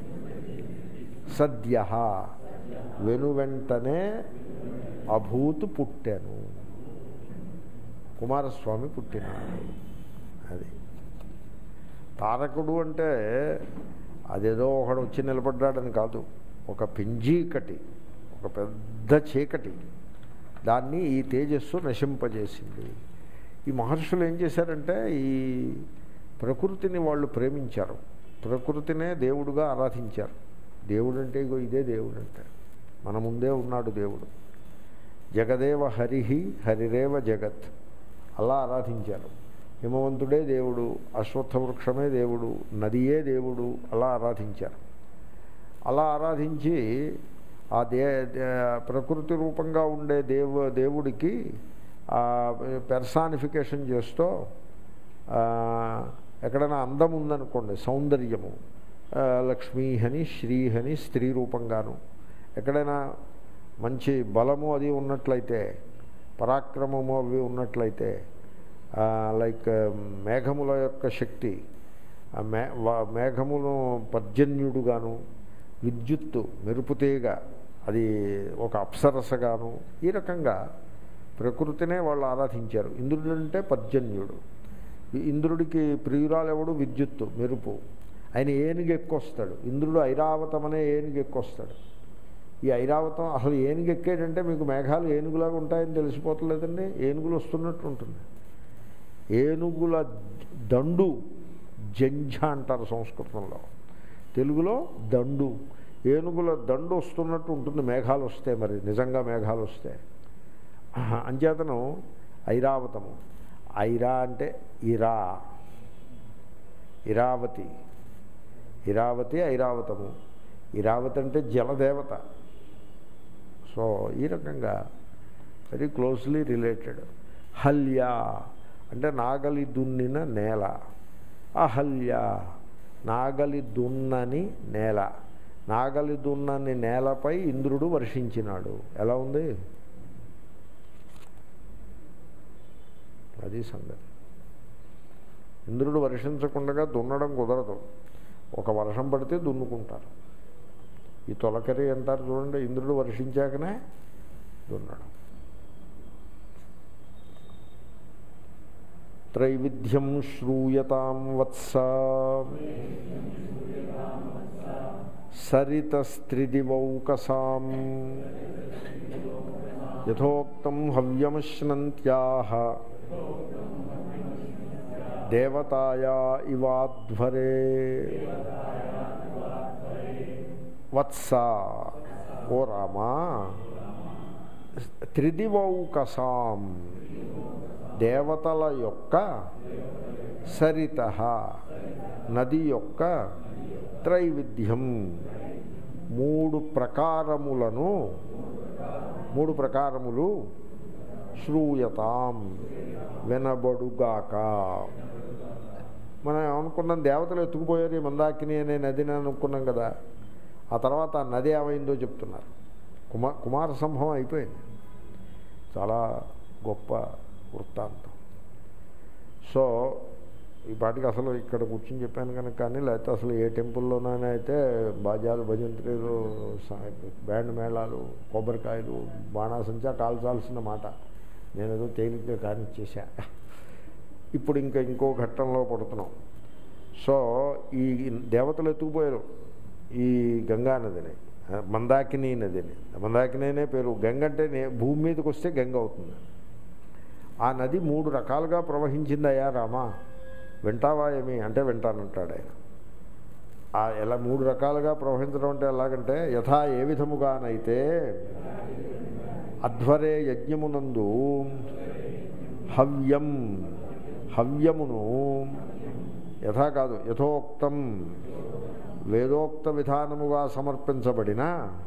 సద్య వెనువెంటనే అభూతు పుట్టెను కుమారస్వామి పుట్టినాడు అది తారకుడు అంటే అదేదో ఒకడు వచ్చి నిలబడ్డాడని కాదు ఒక పింజీకటి ఒక పెద్ద చీకటి దాన్ని ఈ తేజస్సు నశింపజేసింది ఈ మహర్షులు ఏం చేశారంటే ఈ ప్రకృతిని వాళ్ళు ప్రేమించారు ప్రకృతినే దేవుడుగా ఆరాధించారు దేవుడు అంటే ఇగో ఇదే దేవుడు అంటే మన ముందే ఉన్నాడు దేవుడు జగదేవ హరిహి హరిరేవ జగత్ అలా ఆరాధించారు హిమవంతుడే దేవుడు అశ్వత్థ వృక్షమే దేవుడు నదియే దేవుడు అలా ఆరాధించారు అలా ఆరాధించి ఆ దే దే- ప్రకృతి రూపంగా ఉండే దేవ దేవుడికి పెర్సానిఫికేషన్ చేస్తూ ఆ, ఎక్కడైనా అందం ఉందనుకోండి సౌందర్యము ఆ, లక్ష్మీ అని శ్రీ అని స్త్రీ రూపంగాను ఎక్కడైనా మంచి బలము అది ఉన్నట్లయితే పరాక్రమము అవి ఉన్నట్లయితే ఆ, లైక్ మేఘముల యొక్క శక్తి ఆ మే వా- మేఘమును పర్జన్యుడుగాను విద్యుత్తు మెరుపుతీగ అది ఒక అప్సరసగాను ఈ రకంగా ప్రకృతినే వాళ్ళు ఆరాధించారు ఇంద్రుడు అంటే పర్జన్యుడు ఈ ఇంద్రుడికి ప్రియురాలెవడు విద్యుత్తు మెరుపు ఆయన ఏనుగు ఎక్కువస్తాడు ఇంద్రుడు ఐరావతం అనే ఏనుగు ఎక్కువస్తాడు ఈ ఐరావతం అసలు ఏనుగు ఎక్కాడంటే మీకు మేఘాలు ఏనుగులాగా ఉంటాయని తెలిసిపోతలేదండి ఏనుగులు వస్తున్నట్టు ఉంటుంది ఏనుగుల దండు జంఝ అంటారు సంస్కృతంలో తెలుగులో దండు ఏనుగుల దండు వస్తున్నట్టు ఉంటుంది మేఘాలు వస్తే మరి నిజంగా మేఘాలు వస్తే ఆహా, అంచేతను ఐరావతము ఐరా అంటే ఇరా ఇరావతి ఇరావతి ఐరావతము ఇరావతి అంటే జలదేవత సో ఈ రకంగా వెరీ క్లోజ్లీ రిలేటెడ్ హల్య అంటే నాగలి దున్నిన నేల అహల్య నాగలి దున్నని నేల నాగలి దున్నని నేలపై ఇంద్రుడు వర్షించినాడు ఎలా ఉంది అది సంగతి ఇంద్రుడు వర్షించకుండా దున్నడం కుదరదు ఒక వర్షం పడితే దున్నుకుంటారు ఈ తొలకరి అంటారు చూడండి ఇంద్రుడు వర్షించాకనే దున్నడం త్రైవిధ్యం శ్రూయతాం వత్స సరితస్త్రిదివౌకసాం యథోక్తం హవ్యమశ్నంత్యాః దేవతాయా ఇవాధ్వరే వత్స ఓ రామా త్రిదివౌకసాం దేవతల యొక్క సరిత నది యొక్క త్రైవిధ్యం మూడు ప్రకారములను మూడు ప్రకారములు శ్రూయతాం వినబడుగాక మనం ఏమనుకున్నాం దేవతలు ఎత్తుకుపోయారు ఈ మందాకిని అనే నదిని అనుకున్నాం కదా ఆ తర్వాత ఆ నది ఏమైందో చెప్తున్నారు కుమార్ కుమార సంభవం అయిపోయింది చాలా గొప్ప వృత్తాంతం సో ఈ పాటికి అసలు ఇక్కడ కూర్చొని చెప్పాను కనుక కానీ లేకపోతే అసలు ఏ టెంపుల్లోనైనా అయితే బాజాలు భజంత్రీలు బ్యాండ్ మేళాలు కొబ్బరికాయలు బాణాసంచా కాల్చాల్సిన మాట నేను ఏదో తేలిగ్గా కానిచ్చేసా ఇప్పుడు ఇంకా ఇంకో ఘట్టంలో పడుతున్నాం సో ఈ దేవతలు ఎత్తుకుపోయారు ఈ గంగా నదిని మందాకిని నదిని మందాకినే పేరు గంగ అంటే నే- భూమి మీదకి వస్తే గంగ అవుతుంది ఆ నది మూడు రకాలుగా ప్రవహించిందయ్యా రామా వింటావా ఏమి అంటే వింటానంటాడు ఆయన ఆ ఎలా మూడు రకాలుగా ప్రవహించడం అంటే ఎలాగంటే యథా ఏ విధముగానైతే అధ్వరే యజ్ఞమునందు హవ్యం హవ్యమును యథా కాదు యథోక్తం వేదోక్త విధానముగా సమర్పించబడిన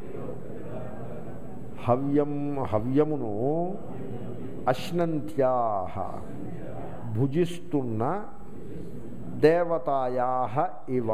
హవ్యం హవ్యమును అశ్నంత్యా భుజిస్తున్న దేవతాయా ఇవ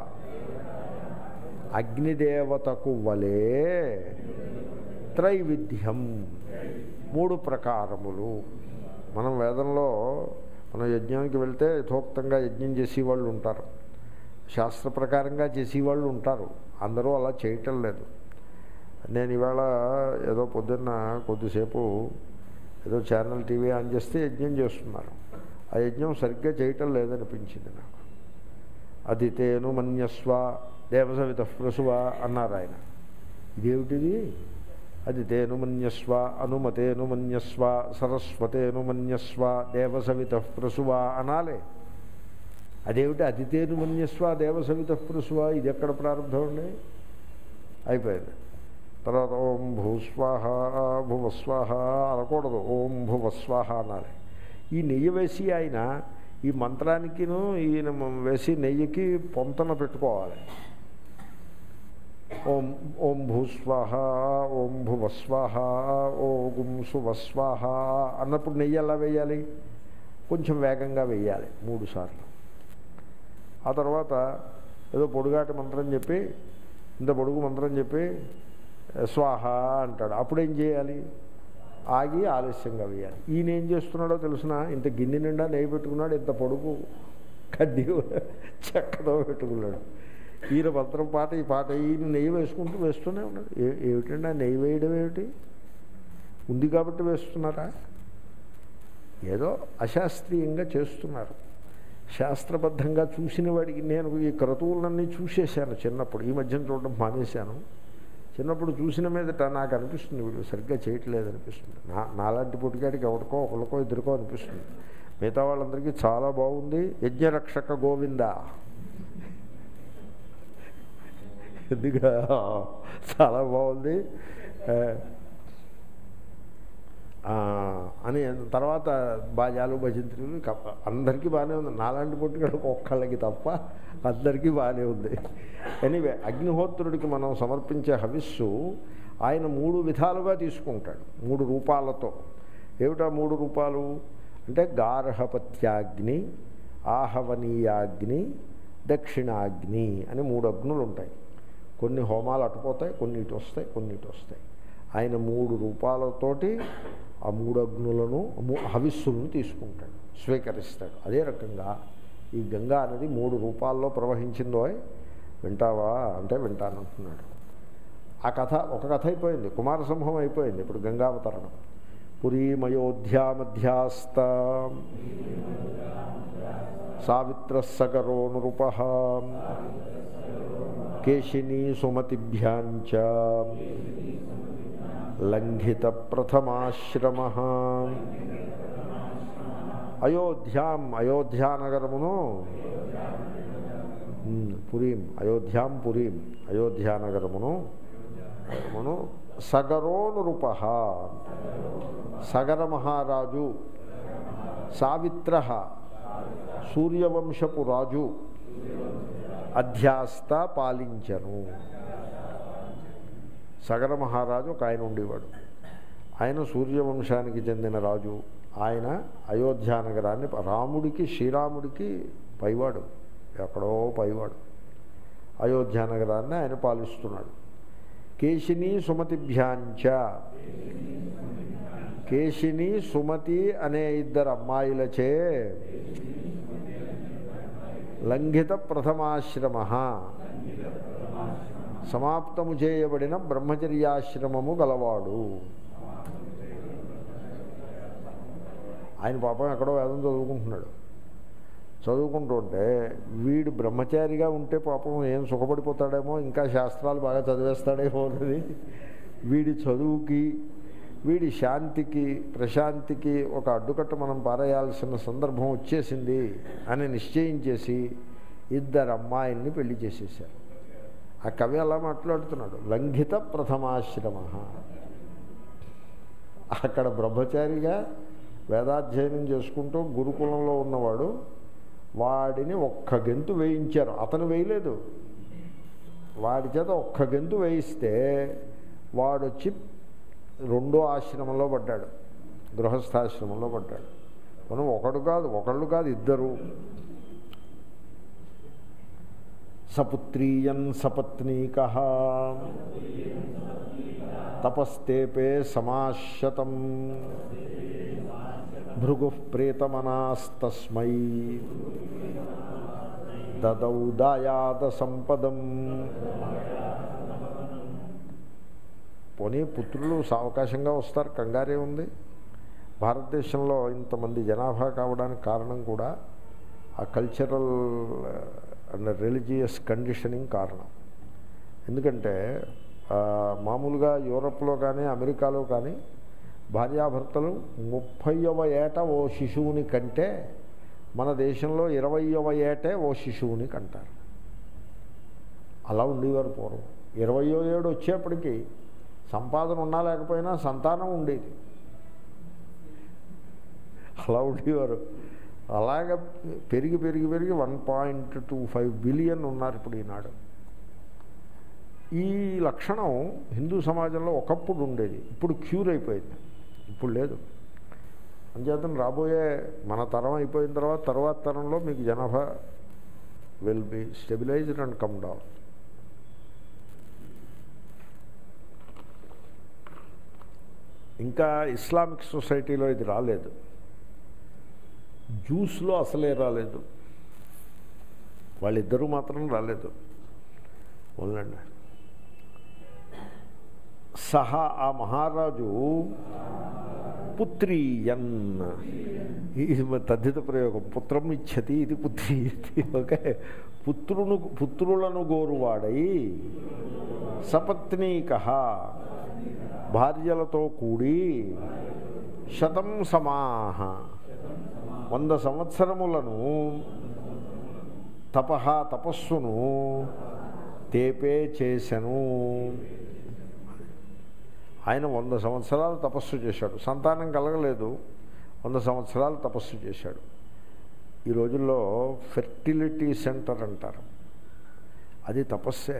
అగ్నిదేవతకు వలే త్రైవిధ్యం మూడు ప్రకారములు మనం వేదంలో మనం యజ్ఞానికి వెళ్తే యథోక్తంగా యజ్ఞం చేసేవాళ్ళు ఉంటారు శాస్త్ర ప్రకారంగా చేసేవాళ్ళు ఉంటారు అందరూ అలా చేయటం లేదు నేను ఇవాళ ఏదో పొద్దున్న కొద్దిసేపు ఏదో ఛానల్ టీవీ ఆన్ చేస్తే యజ్ఞం చేస్తున్నారు ఆ యజ్ఞం సరిగ్గా చేయటం లేదనిపించింది నాకు అది తేను మన్యస్వ దేవసవిత ప్రసువ అన్నారు ఆయన ఇదేమిటిది అది తేను మన్యస్వ అనుమతేను మన్యస్వ సరస్వతేను మన్యస్వ దేవసవిత ప్రసువ అనాలే అదేమిటి అతిథేను మన్యస్వ దేవసవిత ప్రసువ ఇది ఎక్కడ ప్రారంభం అండి అయిపోయింది తర్వాత ఓం భూస్వాహ భువస్వాహ అనకూడదు ఓం భువస్వాహ అనాలి ఈ నెయ్యి వేసి ఆయన ఈ మంత్రానికిను ఈయన వేసి నెయ్యికి పొంతన పెట్టుకోవాలి ఓం ఓం భూస్వాహ ఓం భువస్వాహ ఓం సువస్వాహ అన్నప్పుడు నెయ్యి ఎలా వేయాలి కొంచెం వేగంగా వేయాలి మూడు సార్లు ఆ తర్వాత ఏదో పొడుగాటి మంత్రం చెప్పి ఇంత పొడుగు మంత్రం చెప్పి స్వాహ అంటాడు అప్పుడు ఏం చేయాలి ఆగి ఆలస్యంగా వేయాలి ఈయన ఏం చేస్తున్నాడో తెలుసిన ఇంత గిన్నె నిండా నెయ్యి పెట్టుకున్నాడు ఇంత పొడుగు కడ్డీ చెక్కతో పెట్టుకున్నాడు ఈయన మంత్రం పాట ఈ పాట ఈయన నెయ్యి వేసుకుంటూ వేస్తూనే ఉన్నాడు ఏ- ఏమిటండి ఆ నెయ్యి వేయడం ఏమిటి ఉంది కాబట్టి వేస్తున్నారా ఏదో అశాస్త్రీయంగా చేస్తున్నారు శాస్త్రబద్ధంగా చూసిన వాడికి నేను ఈ క్రతువులన్నీ చూసేశాను చిన్నప్పుడు ఈ మధ్యన చూడడం మానేశాను చిన్నప్పుడు చూసిన మీదట నాకు అనిపిస్తుంది వీళ్ళు సరిగ్గా చేయట్లేదు అనిపిస్తుంది నా నాలాంటి పుట్టికాడికి ఎవరికో ఒకరికో ఇద్దరికో అనిపిస్తుంది మిగతా వాళ్ళందరికీ చాలా బాగుంది యజ్ఞరక్షక గోవింద ఎందుకు చాలా బాగుంది ఆ, ఆ, అని తర్వాత బాజాలు భజంత్రులు కప్ప అందరికీ బాగానే ఉంది నాలాంటి పుట్టుకడికి ఒక్కళ్ళకి తప్ప అందరికీ బాగానే ఉంది ఎనీవే అగ్నిహోత్రుడికి మనం సమర్పించే హవిస్సు ఆయన మూడు విధాలుగా తీసుకుంటాడు మూడు రూపాలతో ఏమిటా మూడు రూపాలు అంటే గార్హపత్యాగ్ని ఆహవనీయాగ్ని దక్షిణాగ్ని అని మూడు అగ్నులు ఉంటాయి కొన్ని హోమాలు అటుపోతాయి కొన్ని ఇటు వస్తాయి కొన్ని ఇటు వస్తాయి ఆయన మూడు రూపాలతోటి ఆ మూడు అగ్నులను మూ- హవిస్సులను తీసుకుంటాడు స్వీకరిస్తాడు అదే రకంగా ఈ గంగా అనేది మూడు రూపాల్లో ప్రవహించిందో వింటావా అంటే వింటానంటున్నాడు ఆ కథ ఒక కథ అయిపోయింది కుమార సంభవం అయిపోయింది ఇప్పుడు గంగావతరణం పురీమయోధ్యామధ్యాస్త సావిత్రస్సగరో నృప కేశినీ సుమతిభ్యాంచ లంఘిత ప్రథమాశ్రమ అయోధ్యాం అయోధ్యానగరమును ఉమ్, పురీం అయోధ్యాం పురీం అయోధ్యానగరమును నగరమును సగరో నృప సగర మహారాజు సావిత్ర సూర్యవంశపు రాజు అధ్యాస్త పాలించను సగర మహారాజు ఒక ఆయన ఉండేవాడు ఆయన సూర్యవంశానికి చెందిన రాజు ఆయన అయోధ్య నగరాన్ని రాముడికి శ్రీరాముడికి పైవాడు ఎక్కడో పైవాడు అయోధ్య నగరాన్ని ఆయన పాలిస్తున్నాడు కేశిని సుమతిభ్యాంచ కేశిని సుమతి అనే ఇద్దరు అమ్మాయిలచే లంఘిత ప్రథమాశ్రమ సమాప్తము చేయబడిన బ్రహ్మచర్యాశ్రమము గలవాడు ఆయన పాపం ఎక్కడో వేదం చదువుకుంటున్నాడు చదువుకుంటుంటే వీడు బ్రహ్మచారిగా ఉంటే పాపం ఏం సుఖపడిపోతాడేమో ఇంకా శాస్త్రాలు బాగా చదివేస్తాడేమో అన్నది వీడి చదువుకి వీడి శాంతికి ప్రశాంతికి ఒక అడ్డుకట్ట మనం పారేయాల్సిన సందర్భం వచ్చేసింది అని నిశ్చయించేసి ఇద్దరు అమ్మాయిల్ని పెళ్లి చేసేసారు ఆ కవి అలా మాట్లాడుతున్నాడు లంఘిత ప్రథమాశ్రమ అక్కడ బ్రహ్మచారిగా వేదాధ్యయనం చేసుకుంటూ గురుకులంలో ఉన్నవాడు వాడిని ఒక్క గెంతు వేయించారు అతను వేయలేదు వాడి చేత ఒక్క గెంతు వేయిస్తే వాడొచ్చి రెండో ఆశ్రమంలో పడ్డాడు గృహస్థాశ్రమంలో పడ్డాడు మనం ఒకడు కాదు ఒకళ్ళు కాదు ఇద్దరు సపుత్రీయన్ సపత్నీక తపస్తేపే సమాశతం భృగు ప్రేతమనాస్తస్మై దదౌ దాయాద సంపదం పోనీ పుత్రులు సావకాశంగా వస్తారు కంగారే ఉంది భారతదేశంలో ఇంతమంది జనాభా కావడానికి కారణం కూడా ఆ కల్చరల్ అండ్ రిలీజియస్ కండిషనింగ్ కారణం ఎందుకంటే ఆ, మామూలుగా యూరప్లో కానీ అమెరికాలో కానీ భార్యాభర్తలు ముప్పైవ ఏట ఓ శిశువుని కంటే మన దేశంలో ఇరవయవ ఏటే ఓ శిశువుని కంటారు అలా ఉండేవారు పూర్వం ఇరవయో ఏడు వచ్చేప్పటికి సంపాదన ఉన్నా లేకపోయినా సంతానం ఉండేది అలా ఉండేవారు అలాగ పెరిగి పెరిగి పెరిగి one point two five billion ఉన్నారు ఇప్పుడు ఈనాడు ఈ లక్షణం హిందూ సమాజంలో ఒకప్పుడు ఉండేది ఇప్పుడు క్యూర్ అయిపోయింది ఇప్పుడు లేదు అంచేతను రాబోయే మన తరం అయిపోయిన తర్వాత తర్వాత తరంలో మీకు జనాభా will be stabilized and come down ఇంకా ఇస్లామిక్ సొసైటీలో ఇది రాలేదు జ్యూస్లో అసలే రాలేదు వాళ్ళిద్దరూ మాత్రం రాలేదు ఉండండి సహా ఆ మహారాజు పుత్రీయన్ ఇది మరి తద్ధిత ప్రయోగం పుత్రం ఇచ్చతి ఇది పుత్రీయతి ఓకే పుత్రును పుత్రులను గోరువాడై సపత్నీక భార్యలతో కూడి శతం సమాహ వంద సంవత్సరములను తపహ తపస్సును తేపే చేసెను ఆయన వంద సంవత్సరాలు తపస్సు చేశాడు సంతానం కలగలేదు వంద సంవత్సరాలు తపస్సు చేశాడు ఈ రోజుల్లో ఫెర్టిలిటీ సెంటర్ అంటారు అది తపస్సే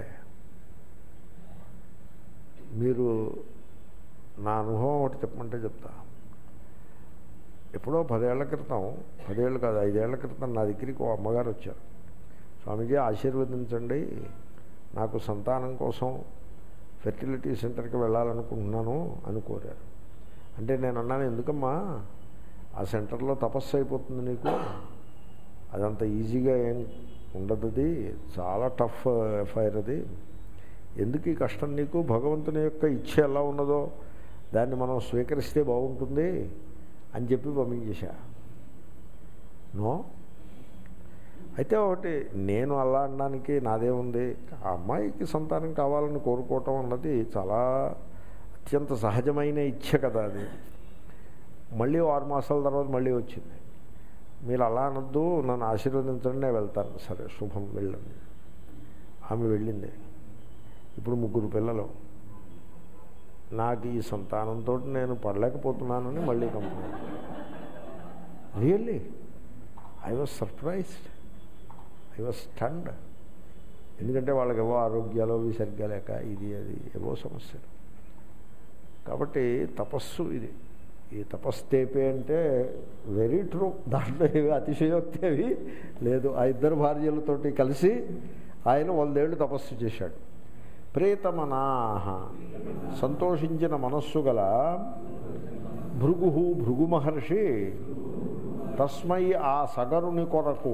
మీరు నా అనుభవం ఒకటి చెప్పమంటే చెప్తా ఎప్పుడో పదేళ్ల క్రితం పదేళ్ళు కాదు ఐదేళ్ల క్రితం నా దగ్గరికి ఓ అమ్మగారు వచ్చారు స్వామీజీ ఆశీర్వదించండి నాకు సంతానం కోసం ఫెర్టిలిటీ సెంటర్కి వెళ్ళాలనుకుంటున్నాను అని కోరారు అంటే నేను అన్నాను ఎందుకమ్మా ఆ సెంటర్లో తపస్సు అయిపోతుంది నీకు అదంత ఈజీగా ఏం ఉండదు అది చాలా టఫ్ ఎఫ్ఐఆర్ అది ఎందుకు ఈ కష్టం నీకు భగవంతుని యొక్క ఇచ్చ ఎలా ఉన్నదో దాన్ని మనం స్వీకరిస్తే బాగుంటుంది అని చెప్పి పంపించేశా నో అయితే ఒకటి నేను అలా అనడానికి నాదేముంది ఆ అమ్మాయికి సంతానం కావాలని కోరుకోవటం అన్నది చాలా అత్యంత సహజమైన ఇచ్చ కదా అది మళ్ళీ ఆరు మాసాల తర్వాత మళ్ళీ వచ్చింది మీరు అలా అనొద్దు నన్ను ఆశీర్వదించండి నేను వెళ్తాను సరే శుభం వెళ్ళండి ఆమె వెళ్ళింది ఇప్పుడు ముగ్గురు పిల్లలు నాకు ఈ సంతానంతో నేను పడలేకపోతున్నానని మళ్ళీ complaint really I was surprised I was stunned ఎందుకంటే వాళ్ళకి ఏవో ఆరోగ్యాలు అవి సరిగ్గా లేక ఇది అది ఏవో సమస్యలు కాబట్టి తపస్సు ఇది ఈ తపస్తేపే అంటే వెరీ ట్రూ దాంట్లో ఏవి అతిశయోక్తి అవి లేదు ఆ ఇద్దరు భార్యలతోటి కలిసి ఆయన వందేళ్ళు తపస్సు చేశాడు ప్రేతమనాహ సంతోషించిన మనస్సు గల భృగు భృగు మహర్షి తస్మై ఆ సగరుని కొరకు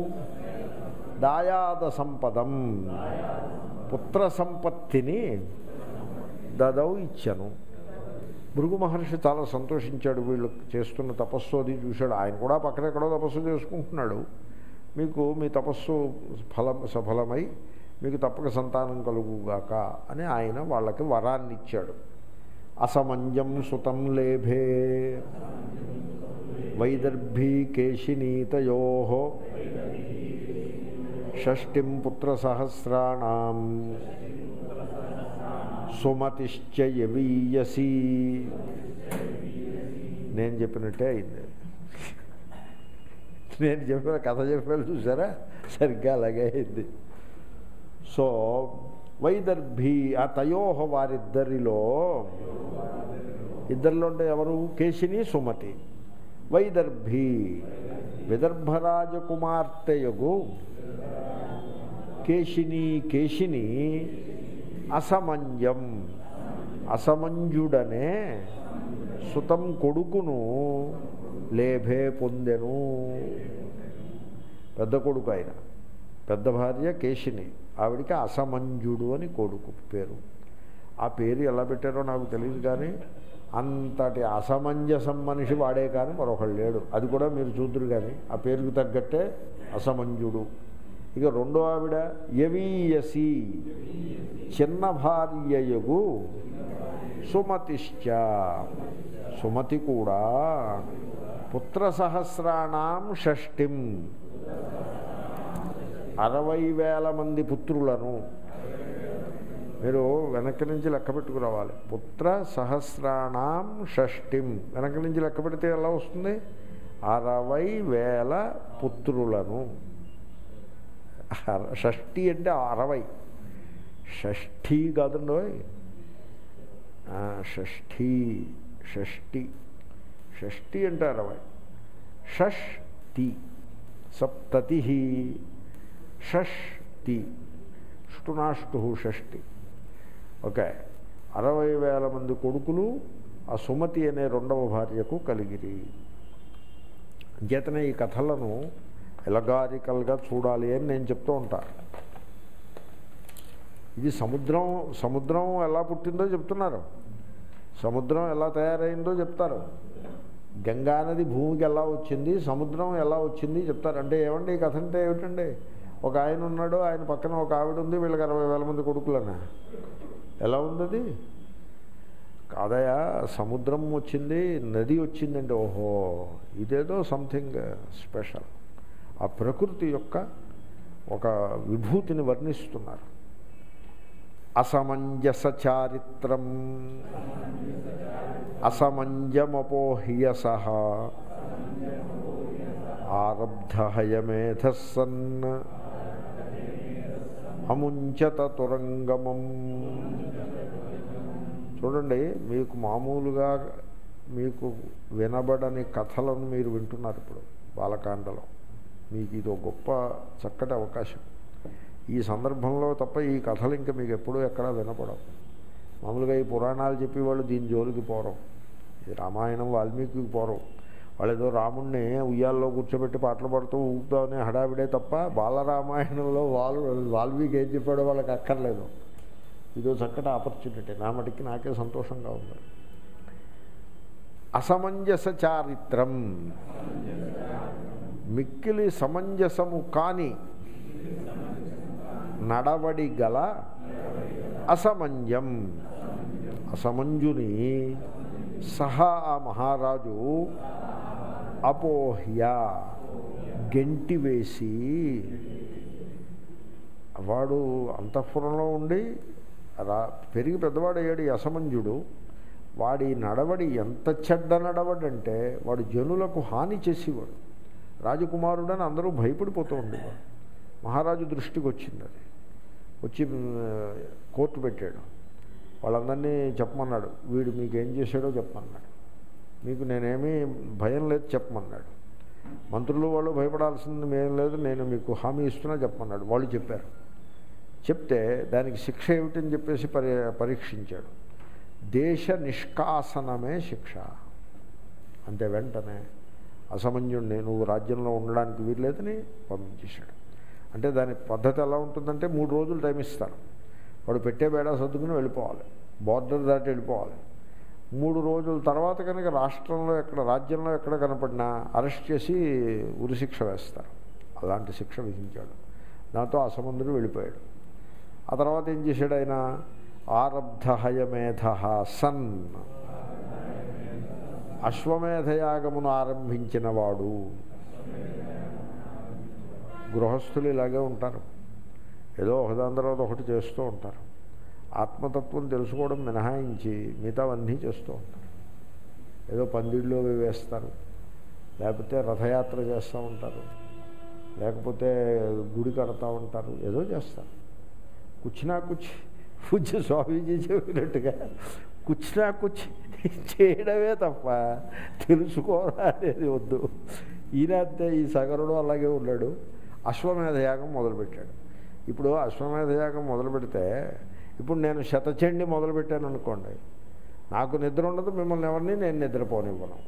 దాయాద సంపదం పుత్ర సంపత్తిని దదౌ ఇచ్చను భృగు మహర్షి చాలా సంతోషించాడు వీళ్ళు చేస్తున్న తపస్సు అది చూశాడు ఆయన కూడా పక్కనెక్కడో తపస్సు చేసుకుంటున్నాడు మీకు మీ తపస్సు ఫలం సఫలమై మీకు తప్పక సంతానం కలుగుగాక అని ఆయన వాళ్ళకి వరాన్ని ఇచ్చాడు అసమంజం సుతం లేభే వైదర్భీ కేశినీతయో షష్టిం పుత్రసహస్రాణం సుమతిశ్చ యవీయసి నేను చెప్పినట్టే అయింది నేను చెప్పిన కథ చెప్పాను చూసారా సరిగ్గా అలాగే అయింది సో వైదర్భి ఆ తయోహ వారిద్దరిలో ఇద్దరిలో అంటే ఎవరు కేశిని సుమతి వైదర్భి విదర్భరాజకుమార్తెయగు కేశిని కేశిని అసమంజం అసమంజుడనే సుతం కొడుకును లేభే పొందెను పెద్ద కొడుకు ఆయన పెద్ద భార్య కేశిని ఆవిడికి అసమంజుడు అని కొడుకు పేరు ఆ పేరు ఎలా పెట్టారో నాకు తెలియదు కానీ అంతటి అసమంజసం మనిషి వాడే కానీ మరొకడు లేడు అది కూడా మీరు చూద్దరు కానీ ఆ పేరుకు తగ్గట్టే అసమంజుడు ఇక రెండో ఆవిడ యవీయసి చిన్న భార్యయగు సుమతిశ్చ సుమతి కూడా పుత్ర సహస్రాణం షష్టిం అరవై వేల మంది పుత్రులను మీరు వెనక్కి నుంచి లెక్క పెట్టుకురావాలి పుత్ర సహస్రాణం షష్టిం వెనక్కి నుంచి లెక్క పెడితే ఎలా వస్తుంది అరవై వేల పుత్రులను అర- షష్ఠి అంటే అరవై షష్ఠి కాదండి ఆ, షష్ఠి షష్ఠి షష్ఠి అంటే అరవై షష్టి సప్తతి షష్టి షునాష్టు షష్టి ఓకే అరవై వేల మంది కొడుకులు ఆ సుమతి అనే రెండవ భార్యకు కలిగిరి చేతనే ఈ కథలను ఎలగారికల్గా చూడాలి అని నేను చెప్తూ ఉంటా ఇది సముద్రం సముద్రం ఎలా పుట్టిందో చెప్తున్నారు సముద్రం ఎలా తయారైందో చెప్తారు గంగా నది భూమికి ఎలా వచ్చింది సముద్రం ఎలా వచ్చింది చెప్తారు అంటే ఏమండి ఈ కథ అంటే ఏమిటండి ఒక ఆయన ఉన్నాడు ఆయన పక్కన ఒక ఆవిడ ఉంది వీళ్ళకి అరవై వేల మంది కొడుకులనా ఎలా ఉంది అది కాదయా సముద్రం వచ్చింది నది వచ్చిందంటే ఓహో ఇదేదో సంథింగ్ స్పెషల్ ఆ ప్రకృతి యొక్క ఒక విభూతిని వర్ణిస్తున్నారు అసమంజస చారిత్రం అసమంజమపోహ్యస ఆరబ్ధహయమేధస్సన్ అముంచత తురంగమం చూడండి మీకు మామూలుగా మీకు వినబడని కథలను మీరు వింటున్నారు ఇప్పుడు బాలకాండలో మీకు ఇది ఒక గొప్ప చక్కటి అవకాశం ఈ సందర్భంలో తప్ప ఈ కథలు ఇంకా మీకు ఎప్పుడూ ఎక్కడా వినపడవు మామూలుగా ఈ పురాణాలు చెప్పేవాళ్ళు దీని జోలికి పోరు ఇది రామాయణం వాల్మీకి పోరు వాళ్ళు ఏదో రాముణ్ణి ఉయ్యాల్లో కూర్చోబెట్టి పాటలు పాడుతూ ఊపుతామని హడావిడే తప్ప బాలరామాయణంలో వాల్ వాల్మీకి ఏం చెప్పాడో వాళ్ళకి అక్కర్లేదు ఇదో చక్కటి ఆపర్చునిటీ నా మటుకి నాకే సంతోషంగా ఉంది అసమంజస చారిత్రం మిక్కిలి సమంజసము కాని నడవడి గల అసమంజం అసమంజుని సహా ఆ మహారాజు అపోహ్య గెంటివేసి వాడు అంతఃపురంలో ఉండి రా పెరిగి పెద్దవాడయ్యాడు ఈ అసమంజుడు వాడి నడవడి ఎంత చెడ్డ నడవడి అంటే వాడు జనులకు హాని చేసేవాడు రాజకుమారుడని అందరూ భయపడిపోతూ ఉండేవాడు మహారాజు దృష్టికి వచ్చింది అది వచ్చి ఆ, కోర్టు పెట్టాడు వాళ్ళందరినీ చెప్పమన్నాడు వీడు మీకేం చేశాడో చెప్పమన్నాడు మీకు నేనేమీ భయం లేదు చెప్పమన్నాడు మంత్రులు వాళ్ళు భయపడాల్సింది మేం లేదు నేను మీకు హామీ ఇస్తున్నా చెప్పమన్నాడు వాళ్ళు చెప్పారు చెప్తే దానికి శిక్ష ఏమిటని చెప్పేసి పరి పరీక్షించాడు దేశ నిష్కాసనమే శిక్ష అంతే వెంటనే అసమంజుణ్ణి నువ్వు రాజ్యంలో ఉండడానికి వీల్లేదని పంపించేశాడు అంటే దాని పద్ధతి ఎలా ఉంటుందంటే మూడు రోజులు టైం ఇస్తారు వాడు పెట్టే బేడా సర్దుకుని వెళ్ళిపోవాలి బార్డర్ దాటి వెళ్ళిపోవాలి మూడు రోజుల తర్వాత కనుక రాష్ట్రంలో ఎక్కడ రాజ్యంలో ఎక్కడ కనపడినా అరెస్ట్ చేసి ఉరిశిక్ష వేస్తారు అలాంటి శిక్ష విధించాడు దాంతో అసమందుడు వెళ్ళిపోయాడు ఆ తర్వాత ఏం చేశాడు ఆయన ఆరబ్ధ హయమేధ సన్ అశ్వమేధయాగమును ఆరంభించిన వాడు గృహస్థులు ఇలాగే ఉంటారు ఏదో ఒకదాని తర్వాత ఒకటి చేస్తూ ఉంటారు ఆత్మతత్వం తెలుసుకోవడం మినహాయించి మిగతావన్నీ చేస్తూ ఉంటారు ఏదో పందిళ్ళు అవి వేస్తారు లేకపోతే రథయాత్ర చేస్తూ ఉంటారు లేకపోతే గుడి కడతా ఉంటారు ఏదో చేస్తారు కుచ్చినా కుచ్చి పూజ స్వామీజీ చెప్పినట్టుగా కుచ్చినా కుచ్చి చేయడమే తప్ప తెలుసుకోవడం అనేది వద్దు ఈయన అంతే ఈ సగరుడు అలాగే ఉన్నాడు అశ్వమేధ యాగం మొదలుపెట్టాడు ఇప్పుడు అశ్వమేధ యాగం మొదలు పెడితే ఇప్పుడు నేను శతచండి మొదలుపెట్టాను అనుకోండి నాకు నిద్ర ఉండదు మిమ్మల్ని ఎవరిని నేను నిద్రపోనివ్వను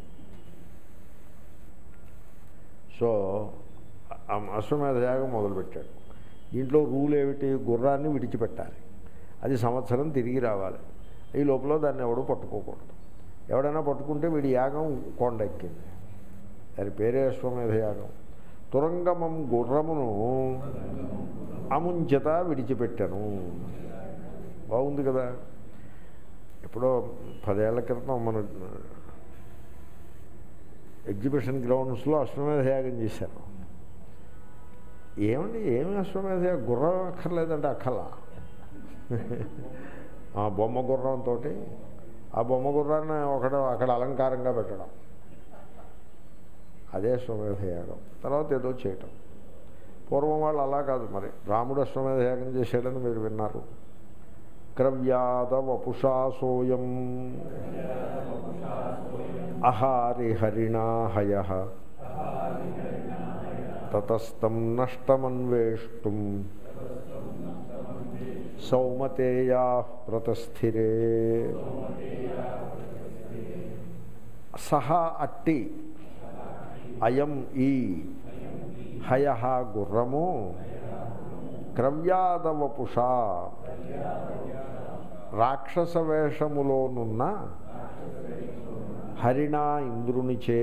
సో ఆ అశ్వమేధ యాగం మొదలుపెట్టాడు దీంట్లో రూల్ ఏమిటి గుర్రాన్ని విడిచిపెట్టాలి అది సంవత్సరం తిరిగి రావాలి ఈ లోపల దాన్ని ఎవడు పట్టుకోకూడదు ఎవడైనా పట్టుకుంటే వీడి యాగం కొండ ఎక్కింది దాని పేరే అశ్వమేధ యాగం తురంగమం గుర్రమును అముంచత విడిచిపెట్టాను బాగుంది కదా ఎప్పుడో పదేళ్ల క్రితం మన ఎగ్జిబిషన్ గ్రౌండ్స్లో అశ్వమేధ యాగం చేశారు ఏమండి ఏమి అశ్వమేధ యాగం? గుర్రం అక్కర్లేదంటే అక్కల ఆ బొమ్మ గుర్రంతో ఆ బొమ్మ గుర్రాన్ని ఒకడ అక్కడ అలంకారంగా పెట్టడం అదే అశ్వమేధ యాగం తర్వాత ఏదో చేయటం పూర్వం వాళ్ళు అలా కాదు మరి రాముడు అశ్వమేధ యాగం చేశాడని మీరు విన్నారు క్రవ్యాద వపుషా సోయం అహారి హరిణా హయ తతస్తం నష్టమన్వేష్టం సౌమతేయా ప్రతస్థిరే సహా అట్టి అయం ఈ హయ గుర్రము క్రవ్యాదవపుషా రాక్షస వేషములోనున్న హరిణా ఇంద్రునిచే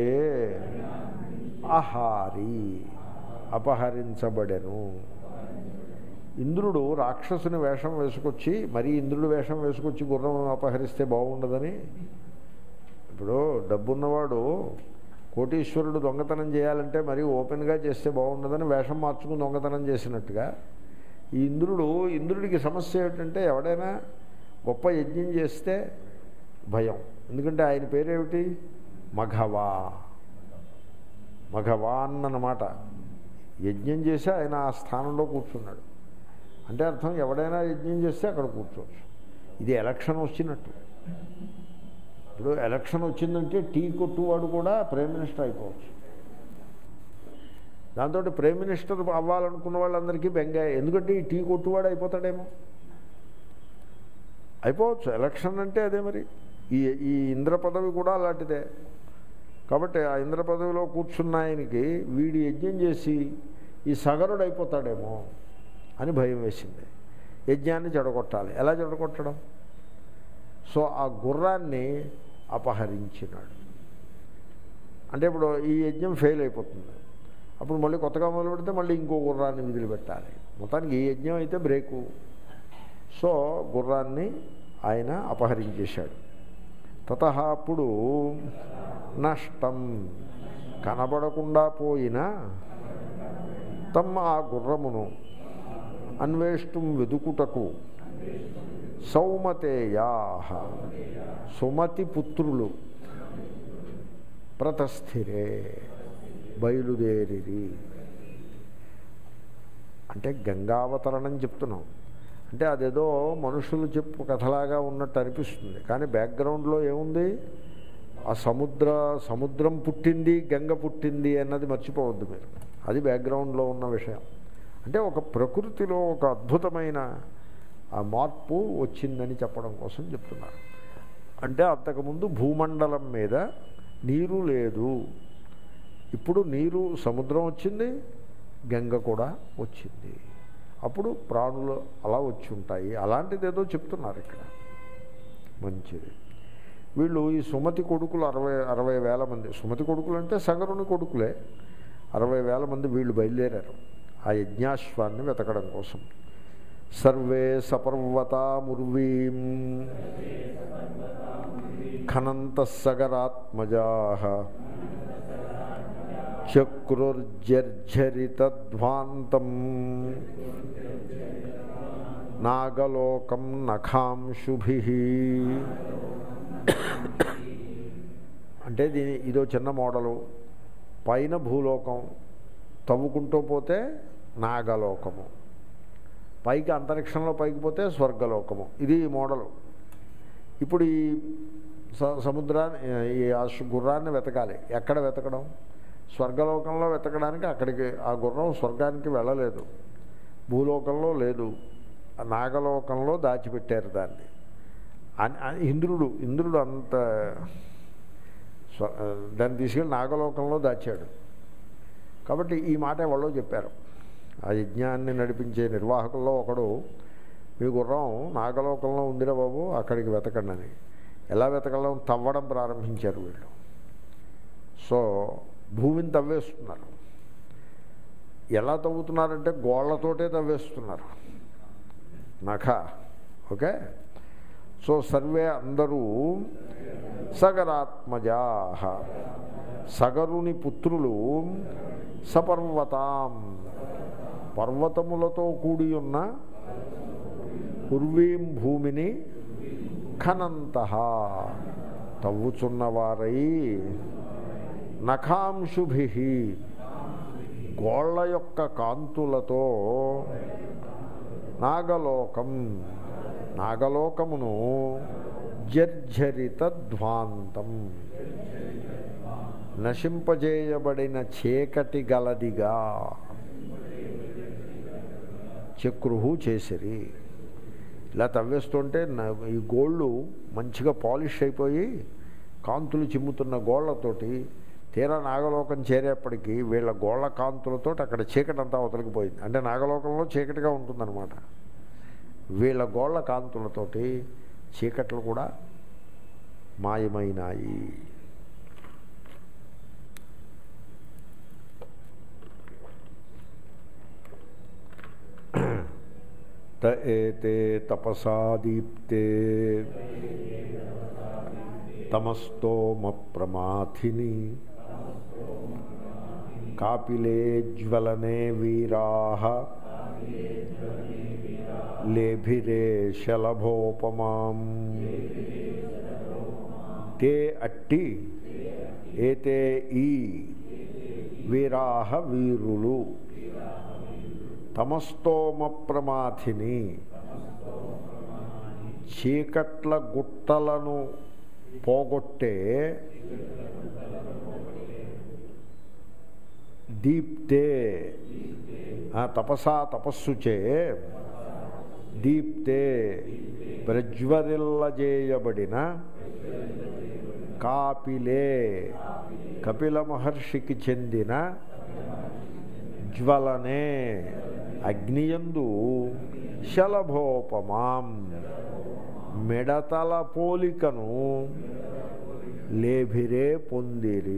అహారి అపహరించబడెను ఇంద్రుడు రాక్షసుని వేషం వేసుకొచ్చి మరీ ఇంద్రుడు వేషం వేసుకొచ్చి గుర్రం అపహరిస్తే బాగుండదని ఇప్పుడు డబ్బున్నవాడు కోటీశ్వరుడు దొంగతనం చేయాలంటే మరీ ఓపెన్గా చేస్తే బాగుండదని వేషం మార్చుకుని దొంగతనం చేసినట్టుగా ఈ ఇంద్రుడు ఇంద్రుడికి సమస్య ఏమిటంటే ఎవడైనా గొప్ప యజ్ఞం చేస్తే భయం ఎందుకంటే ఆయన పేరేమిటి మఘవా మఘవాన్ అన్నమాట యజ్ఞం చేసి ఆయన ఆ స్థానంలో కూర్చున్నాడు అంటే అర్థం ఎవడైనా యజ్ఞం చేస్తే అక్కడ కూర్చోవచ్చు ఇది ఎలక్షన్ వచ్చినట్టు ఇప్పుడు ఎలక్షన్ వచ్చిందంటే టీ కొట్టువాడు కూడా ప్రైమ్ మినిస్టర్ అయిపోవచ్చు దాంతో ప్రైమ్ మినిస్టర్ అవ్వాలనుకున్న వాళ్ళందరికీ బెంగ ఎందుకంటే ఈ టీ కొట్టువాడు అయిపోతాడేమో అయిపోవచ్చు ఎలక్షన్ అంటే అదే మరి ఈ ఈ ఇంద్ర పదవి కూడా అలాంటిదే కాబట్టి ఆ ఇంద్ర పదవిలో కూర్చున్న ఆయనకి వీడి యజ్ఞం చేసి ఈ సగరుడు అయిపోతాడేమో అని భయం వేసింది యజ్ఞాన్ని చెడగొట్టాలి ఎలా చెడగొట్టడం సో ఆ గుర్రాన్ని అపహరించినాడు అంటే ఇప్పుడు ఈ యజ్ఞం ఫెయిల్ అయిపోతుంది అప్పుడు మళ్ళీ కొత్తగా మొదలు పెడితే మళ్ళీ ఇంకో గుర్రాన్ని విధులు పెట్టాలి మొత్తానికి ఈ యజ్ఞం అయితే బ్రేకు సో గుర్రాన్ని ఆయన అపహరించేశాడు తత అప్పుడు నష్టం కనబడకుండా పోయిన తమ్మ ఆ గుర్రమును అన్వేష్టం వెదుకుటకు సౌమతేయా సుమతి పుత్రులు ప్రతస్థిరే బయలుదేరిరి అంటే గంగావతరణం చెప్తున్నాం అంటే అదేదో మనుషులు చెప్పు కథలాగా ఉన్నట్టు అనిపిస్తుంది కానీ బ్యాక్గ్రౌండ్లో ఏముంది ఆ సముద్ర సముద్రం పుట్టింది గంగ పుట్టింది అన్నది మర్చిపోవద్దు మీరు అది బ్యాక్గ్రౌండ్లో ఉన్న విషయం అంటే ఒక ప్రకృతిలో ఒక అద్భుతమైన ఆ మార్పు వచ్చిందని చెప్పడం కోసం చెప్తున్నారు అంటే అంతకుముందు భూమండలం మీద నీరు లేదు ఇప్పుడు నీరు సముద్రం వచ్చింది గంగ కూడా వచ్చింది అప్పుడు ప్రాణులు అలా వచ్చి ఉంటాయి అలాంటిది ఏదో చెప్తున్నారు ఇక్కడ మంచిది వీళ్ళు ఈ సుమతి కొడుకులు అరవై అరవై వేల మంది సుమతి కొడుకులు అంటే సగరుని కొడుకులే అరవై వేల మంది వీళ్ళు బయలుదేరారు ఆ యజ్ఞాశ్వాన్ని వెతకడం కోసం సర్వే సపర్వతాముర్వీం ఖనంత సగరాత్మజా చక్రుర్జర్జరితధ్వాంతం నాగలోకం నఖాంశుభి అంటే దీని ఇదో చిన్న మోడలు పైన భూలోకం తవ్వుకుంటూ పోతే నాగలోకము పైకి అంతరిక్షంలో పైకి పోతే స్వర్గలోకము ఇది ఈ మోడలు ఇప్పుడు ఈ స- సముద్రాన్ని ఈ ఆ సు- గుర్రాన్ని వెతకాలి ఎక్కడ వెతకడం స్వర్గలోకంలో వెతకడానికి అక్కడికి ఆ గుర్రం స్వర్గానికి వెళ్ళలేదు భూలోకంలో లేదు ఆ నాగలోకంలో దాచిపెట్టారు దాన్ని అన్- అన్- ఇంద్రుడు ఇంద్రుడు అంత స్వ- దాన్ని తీసుకెళ్ళి నాగలోకంలో దాచాడు కాబట్టి ఈ మాట ఎవరో చెప్పారు ఆ యజ్ఞాన్ని నడిపించే నిర్వాహకుల్లో ఒకడు మీ గుర్రం నాగలోకంలో ఉందిరా బాబు అక్కడికి వెతకండి అని ఎలా వెతకడం తవ్వడం ప్రారంభించారు వీళ్ళు సో భూమిని తవ్వేస్తున్నారు ఎలా తవ్వుతున్నారంటే గోళ్లతోటే తవ్వేస్తున్నారు నఖ ఓకే సో సర్వే అందరూ సగరాత్మజా సగరుని పుత్రులు సపర్వతాం పర్వతములతో కూడి ఉన్న ఉర్వీం భూమిని ఖనంత తవ్వుచున్నవారై నఖాంశుభి గోళ్ల యొక్క కాంతులతో నాగలోకం నాగలోకమును జర్జరిత ధ్వాంతం నశింపజేయబడిన చీకటి గలదిగా చక్రుహు చేసిరి ఇలా తవ్వేస్తుంటే న- ఈ గోళ్ళు మంచిగా పాలిష్ అయిపోయి కాంతులు చిమ్ముతున్న గోళ్లతోటి తీరా నాగలోకం చేరేప్పటికీ వీళ్ళ గోళ్ల కాంతులతో అక్కడ చీకటి అంతా అవతలికి పోయింది అంటే నాగలోకంలో చీకటిగా ఉంటుందన్నమాట వీళ్ళ గోళ్ల కాంతులతోటి చీకట్లు కూడా మాయమైనాయి త ఏతే తపసాదీప్తే తమస్తోమ ప్రమాథిని కాపిలే జ్వలనే వీరా లేభిరే శలభోపమాం తే అట్టి ఏతే ఈ వీరాహ వీరులు తమస్తోమ ప్రమాథిని చీకట్ల గుట్టలను పోగొట్టే దీప్తే ఆ తపసా తపస్సుచే దీప్తే ప్రజ్వరిల్లజేయబడిన కాపిలే కపిల మహర్షికి చెందిన జ్వలనే అగ్నియందు శలభోపమాం మిడతల పోలికను లేభిరే పొందిరి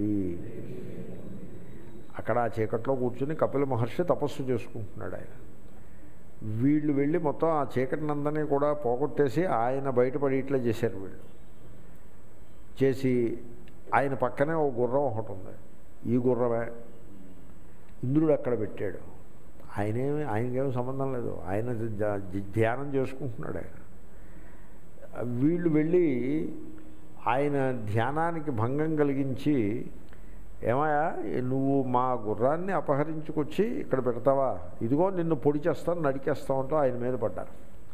అక్కడ ఆ చీకట్లో కూర్చుని కపిల మహర్షి తపస్సు చేసుకుంటున్నాడు ఆయన వీళ్ళు వెళ్ళి మొత్తం ఆ చీకటినందరినీ కూడా పోగొట్టేసి ఆయన బయటపడి ఇట్లా చేశారు వీళ్ళు చేసి ఆయన పక్కనే ఓ గుర్రం ఒకటి ఉంది ఈ గుర్రమే ఇంద్రుడు అక్కడ పెట్టాడు ఆయనేమి ఆయనకేమి సంబంధం లేదు ఆయన ధ్యా- ధ్యానం చేసుకుంటున్నాడు ఆయన వీళ్ళు వెళ్ళి ఆయన ధ్యానానికి భంగం కలిగించి ఏమయ్యా నువ్వు మా గుర్రాన్ని అపహరించుకొచ్చి ఇక్కడ పెడతావా ఇదిగో నిన్ను పొడి చేస్తాను నడికేస్తామంటూ ఆయన మీద పడ్డారు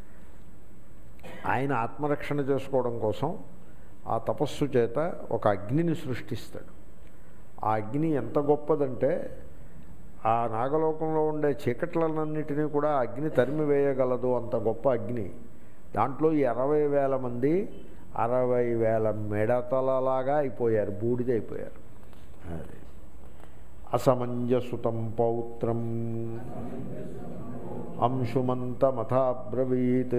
ఆయన ఆత్మరక్షణ చేసుకోవడం కోసం ఆ తపస్సు చేత ఒక అగ్నిని సృష్టిస్తాడు ఆ అగ్ని ఎంత గొప్పదంటే ఆ నాగలోకంలో ఉండే చీకట్లన్నింటినీ కూడా ఆ అగ్ని తరిమి వేయగలదు అంత గొప్ప అగ్ని దాంట్లో ఈ అరవై వేల మంది అరవై వేల మెడతలలాగా అయిపోయారు బూడిద అయిపోయారు అది అసమంజసుతం పౌత్రం అంశుమంతమథాబ్రవీత్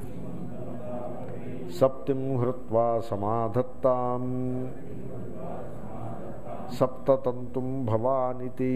సప్తిం హృత్వా సమాధత్తాం సప్తతంతుం భవానితి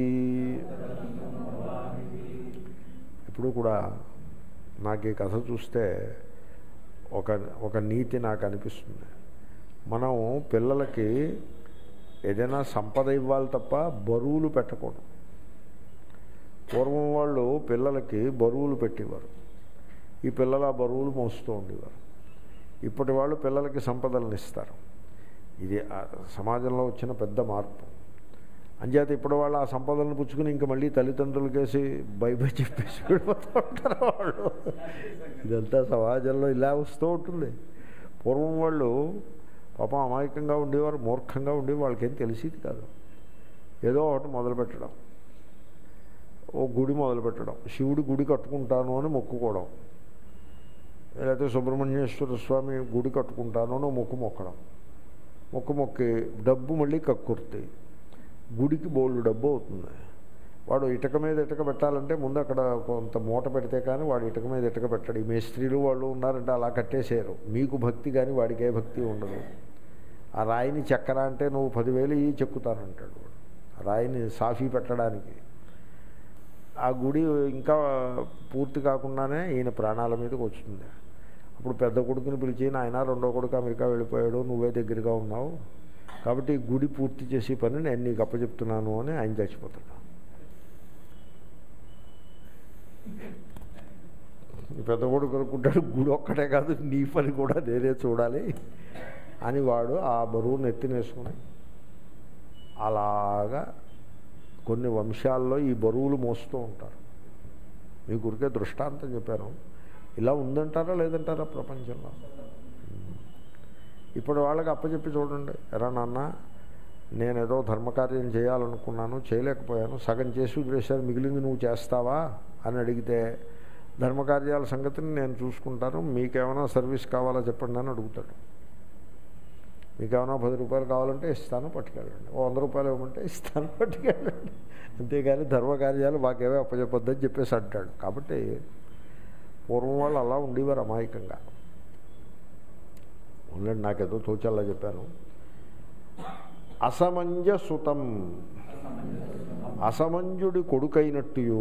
ఇప్పుడు కూడా నాకు ఈ కథ చూస్తే ఒక ఒక నీతి నాకు అనిపిస్తుంది మనం పిల్లలకి ఏదైనా సంపద ఇవ్వాలి తప్ప బరువులు పెట్టకూడదు పూర్వం వాళ్ళు పిల్లలకి బరువులు పెట్టేవారు ఈ పిల్లలు ఆ బరువులు మోస్తూ ఉండేవారు ఇప్పటి వాళ్ళు పిల్లలకి సంపదలను ఇస్తారు ఇది ఆ సమాజంలో వచ్చిన పెద్ద మార్పు అంచేత ఇప్పుడు వాళ్ళు ఆ సంపదలను పుచ్చుకుని ఇంకా మళ్ళీ తల్లిదండ్రులకేసి బై బై చెప్పేసి వెళ్ళిపోతూ ఉంటారు వాళ్ళు ఇదంతా సమాజంలో ఇలా వస్తూ ఉంటుంది పూర్వం వాళ్ళు పాపం అమాయకంగా ఉండేవారు మూర్ఖంగా ఉండేవి వాళ్ళకేం తెలిసేది కాదు ఏదో ఒకటి మొదలు పెట్టడం ఓ గుడి మొదలు పెట్టడం శివుడి గుడి కట్టుకుంటాను అని మొక్కుకోవడం లేకపోతే సుబ్రహ్మణ్యేశ్వర స్వామి గుడి కట్టుకుంటాను అని మొక్కు మొక్కడం మొక్కు మొక్కి డబ్బు మళ్ళీ కక్కుర్తి గుడికి బోల్డ్ డబ్బు అవుతుంది వాడు ఇటుక మీద ఇటుక పెట్టాలంటే ముందు అక్కడ కొంత మూట పెడితే కానీ వాడు ఇటుక మీద ఇటుక పెట్టాడు ఈ మేస్త్రీలు వాళ్ళు ఉన్నారంటే అలా కట్టేసేయరు మీకు భక్తి కానీ వాడికి ఏ భక్తి ఉండదు ఆ రాయిని చెక్కరా అంటే నువ్వు పదివేలు ఇవి చెక్కుతానంటాడు వాడు ఆ రాయిని సాఫీ పెట్టడానికి ఆ గుడి ఇంకా పూర్తి కాకుండానే ఈయన ప్రాణాల మీదకి వచ్చింది అప్పుడు పెద్ద కొడుకుని పిలిచి ఆయన రెండో కొడుకు అమెరికా వెళ్ళిపోయాడు నువ్వే దగ్గరగా ఉన్నావు కాబట్టి ఈ గుడి పూర్తి చేసే పని నేను నీకు అప్పచెప్తున్నాను అని ఆయన చచ్చిపోతాడు ఈ పెద్ద కొడుకు అనుకుంటాడు గుడి ఒక్కటే కాదు నీ పని కూడా నేనే చూడాలి అని వాడు ఆ బరువును ఎత్తినేసుకుని అలాగా కొన్ని వంశాల్లో ఈ బరువులు మోస్తూ ఉంటారు మీ గురికే దృష్టాంతం చెప్పాను ఇలా ఉందంటారా లేదంటారా ప్రపంచంలో ఇప్పుడు వాళ్ళకి అప్పచెప్పి చూడండి ఎరా నాన్న నేనేదో ధర్మకార్యం చేయాలనుకున్నాను చేయలేకపోయాను సగం చేసి వదిలేశారు మిగిలింది నువ్వు చేస్తావా అని అడిగితే ధర్మకార్యాల సంగతిని నేను చూసుకుంటాను మీకేమైనా సర్వీస్ కావాలా చెప్పండి అని అడుగుతాడు మీకేమైనా పది రూపాయలు కావాలంటే ఇస్తాను పట్టుకెళ్ళండి ఓ వంద రూపాయలు ఇవ్వమంటే ఇస్తాను పట్టుకెళ్ళండి అంతేగాని ధర్మకార్యాలు మాకేవే అప్పచెప్పొద్దని చెప్పేసి అంటాడు కాబట్టి పూర్వం వాళ్ళు అలా ఉండేవారు అమాయకంగా ఉండండి నాకేదో తోచల్లా చెప్పాను అసమంజసుతం అసమంజుడి కొడుకైనట్టు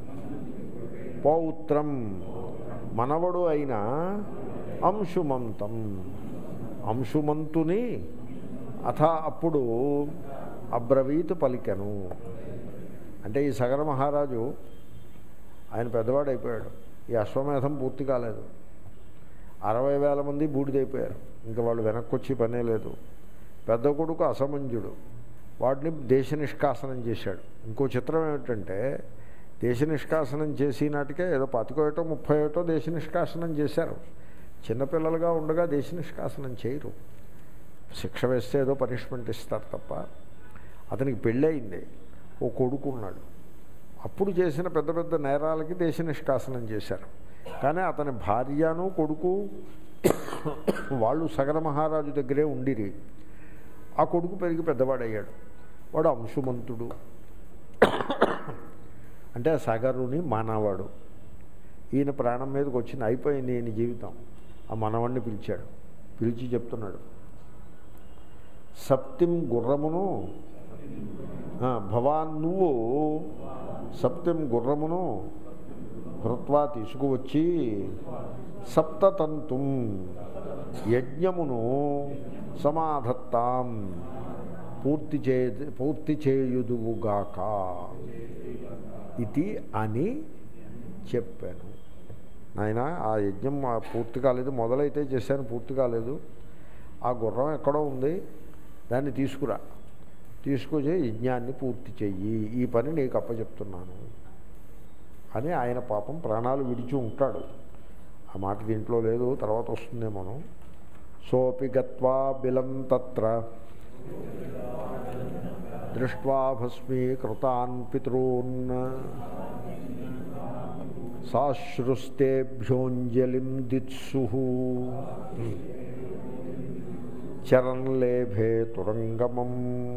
పౌత్రం మనవడు అయిన అంశుమంతం అంశుమంతుని అథ అప్పుడు అబ్రవీత్ పలికెను అంటే ఈ సగర మహారాజు ఆయన పెద్దవాడు అయిపోయాడు ఈ అశ్వమేధం పూర్తి కాలేదు అరవై వేల మంది బూడిదైపోయారు ఇంకా వాళ్ళు వెనక్కి వచ్చి పనే లేదు పెద్ద కొడుకు అసమంజుడు వాడిని దేశ నిష్కాసనం చేశాడు ఇంకో చిత్రం ఏమిటంటే దేశ నిష్కాసనం చేసి నాటికే ఏదో పాతికో ఏటో ముప్పై ఏటో దేశ నిష్కాసనం చేశారు చిన్నపిల్లలుగా ఉండగా దేశ నిష్కాసనం చేయరు శిక్ష వేస్తే ఏదో పనిష్మెంట్ ఇస్తారు తప్ప అతనికి పెళ్ళయింది ఓ కొడుకు ఉన్నాడు అప్పుడు చేసిన పెద్ద పెద్ద నేరాలకి దేశ నిష్కాసనం చేశారు కానీ అతని భార్యను కొడుకు వాళ్ళు సగర మహారాజు దగ్గరే ఉండిరి ఆ కొడుకు పెరిగి పెద్దవాడయ్యాడు వాడు అంశుమంతుడు అంటే సగరుని మానవాడు ఈయన ప్రాణం మీదకి వచ్చింది అయిపోయింది ఈయన జీవితం ఆ మనవాడిని పిలిచాడు పిలిచి చెప్తున్నాడు సప్తిం గుర్రమును ఆ, భవాన్ నువ్వు సప్తిం గుర్రమును హృత్వా తీసుకువచ్చి సప్తతంతుం యజ్ఞమును సమాధత్తాం పూర్తి చే పూర్తి చేయుదువుగాక ఇది అని చెప్పాను నాయన ఆ యజ్ఞం ఆ పూర్తి కాలేదు మొదలైతే చేశాను పూర్తి కాలేదు ఆ గుర్రం ఎక్కడో ఉంది దాన్ని తీసుకురా తీసుకొచ్చి యజ్ఞాన్ని పూర్తి చెయ్యి ఈ పని నీకు అప్పచెప్తున్నాను అని ఆయన పాపం ప్రాణాలు విడిచి ఉంటాడు ఆ మాట దీంట్లో లేదు తర్వాత వస్తుందేమోను సోపి గత్వా బిలం తత్ర దృష్ట్వా భస్మీకృతాన్ పితॄన్ సాశ్రుస్తేభ్యోంజలిం దిత్సు చరణ్లేభే తురంగమం